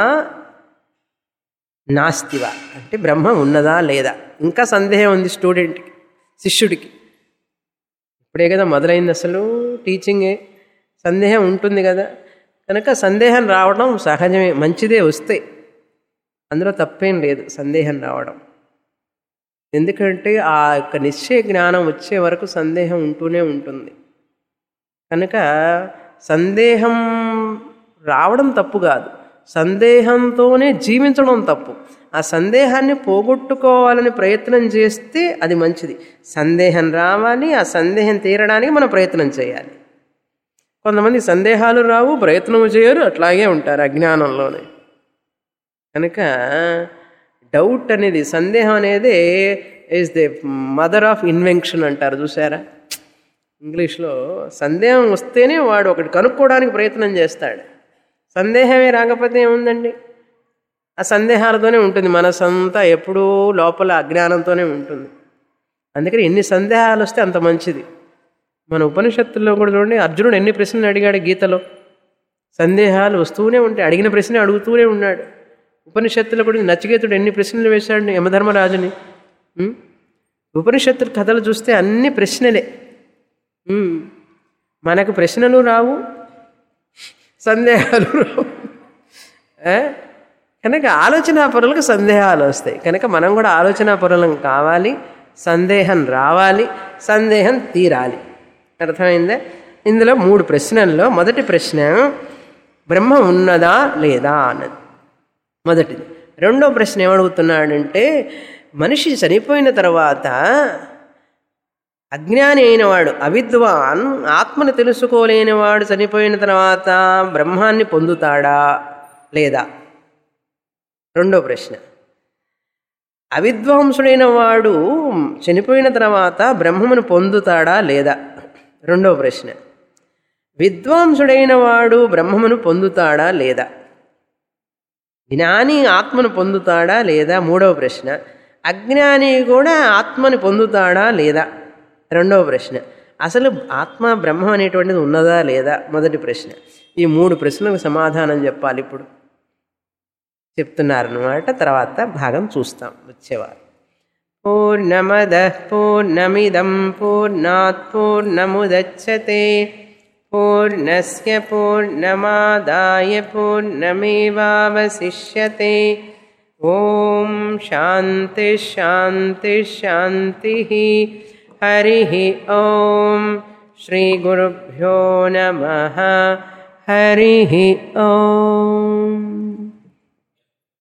నాస్తివా అంటే బ్రహ్మ ఉన్నదా లేదా ఇంకా సందేహం ఉంది స్టూడెంట్కి శిష్యుడికి ఇప్పుడే కదా మొదలైంది అసలు టీచింగే సందేహం ఉంటుంది కదా కనుక సందేహం రావడం సహజమే మంచిదే వస్తే అందులో తప్పేం లేదు సందేహం రావడం ఎందుకంటే ఆ యొక్క నిశ్చయ జ్ఞానం వచ్చే వరకు సందేహం ఉంటూనే ఉంటుంది కనుక సందేహం రావడం తప్పు కాదు సందేహంతోనే జీవించడం తప్పు ఆ సందేహాన్ని పోగొట్టుకోవాలని ప్రయత్నం చేస్తే అది మంచిది సందేహం రావాలి ఆ సందేహం తీరడానికి మనం ప్రయత్నం చేయాలి కొంతమంది సందేహాలు రావు ప్రయత్నం చేయరు అట్లాగే ఉంటారు అజ్ఞానంలోనే కనుక డౌట్ అనేది సందేహం అనేది is the mother of invention అంటారు చూసారా ఇంగ్లీష్లో సందేహం వస్తేనే వాడు ఒకటి కనుక్కోవడానికి ప్రయత్నం చేస్తాడు సందేహమే రాకపోతే ఏముందండి ఆ సందేహాలతోనే ఉంటుంది మనసంతా ఎప్పుడూ లోపల అజ్ఞానంతోనే ఉంటుంది అందుకని ఎన్ని సందేహాలు వస్తే అంత మంచిది మన ఉపనిషత్తుల్లో కూడా చూడండి అర్జునుడు ఎన్ని ప్రశ్నలు అడిగాడు గీతలో సందేహాలు వస్తూనే ఉంటాయి అడిగిన ప్రశ్న అడుగుతూనే ఉన్నాడు ఉపనిషత్తులో కూడా నచికేతుడు ఎన్ని ప్రశ్నలు వేశాడు యమధర్మరాజుని ఉం? ఉపనిషత్తుల కథలు చూస్తే అన్ని ప్రశ్నలే ఉం. మనకు ప్రశ్నలు రావు సందేహాలు రావు ఆ? కనుక ఆలోచనా పరులకు సందేహాలు వస్తాయి కనుక మనం కూడా ఆలోచనా పరులం కావాలి సందేహం రావాలి సందేహం తీరాలి అర్థమైందా ఇందులో మూడు ప్రశ్నల్లో మొదటి ప్రశ్న బ్రహ్మ ఉన్నదా లేదా అన్నది మొదటిది రెండో ప్రశ్న ఏమడుగుతున్నాడంటే మనిషి చనిపోయిన తర్వాత అజ్ఞాని అయినవాడు అవిద్వాన్ ఆత్మను తెలుసుకోలేనివాడు చనిపోయిన తర్వాత బ్రహ్మాన్ని పొందుతాడా లేదా రెండో ప్రశ్న అవిద్వాంసుడైన వాడు చనిపోయిన తర్వాత బ్రహ్మమును పొందుతాడా లేదా రెండో ప్రశ్న విద్వాంసుడైన వాడు బ్రహ్మమును పొందుతాడా లేదా జ్ఞాని ఆత్మను పొందుతాడా లేదా మూడవ ప్రశ్న అజ్ఞాని కూడా ఆత్మని పొందుతాడా లేదా రెండవ ప్రశ్న అసలు ఆత్మ బ్రహ్మం అనేటువంటిది ఉన్నదా లేదా మొదటి ప్రశ్న ఈ మూడు ప్రశ్నలకు సమాధానం చెప్పాలి ఇప్పుడు చెప్తున్నారనమాట తర్వాత భాగం చూస్తాం వచ్చేవారు పూర్ణమద పూర్ణమిదం పూర్ణాత్ పూర్ణముదచ్చతే పూర్ణస్య పూర్ణమాదాయ పూర్ణమేవావశిష్యతే ఓం శాంతి శాంతి శాంతి హరి ఓం శ్రీ గురుభ్యో నమ హరి ఓం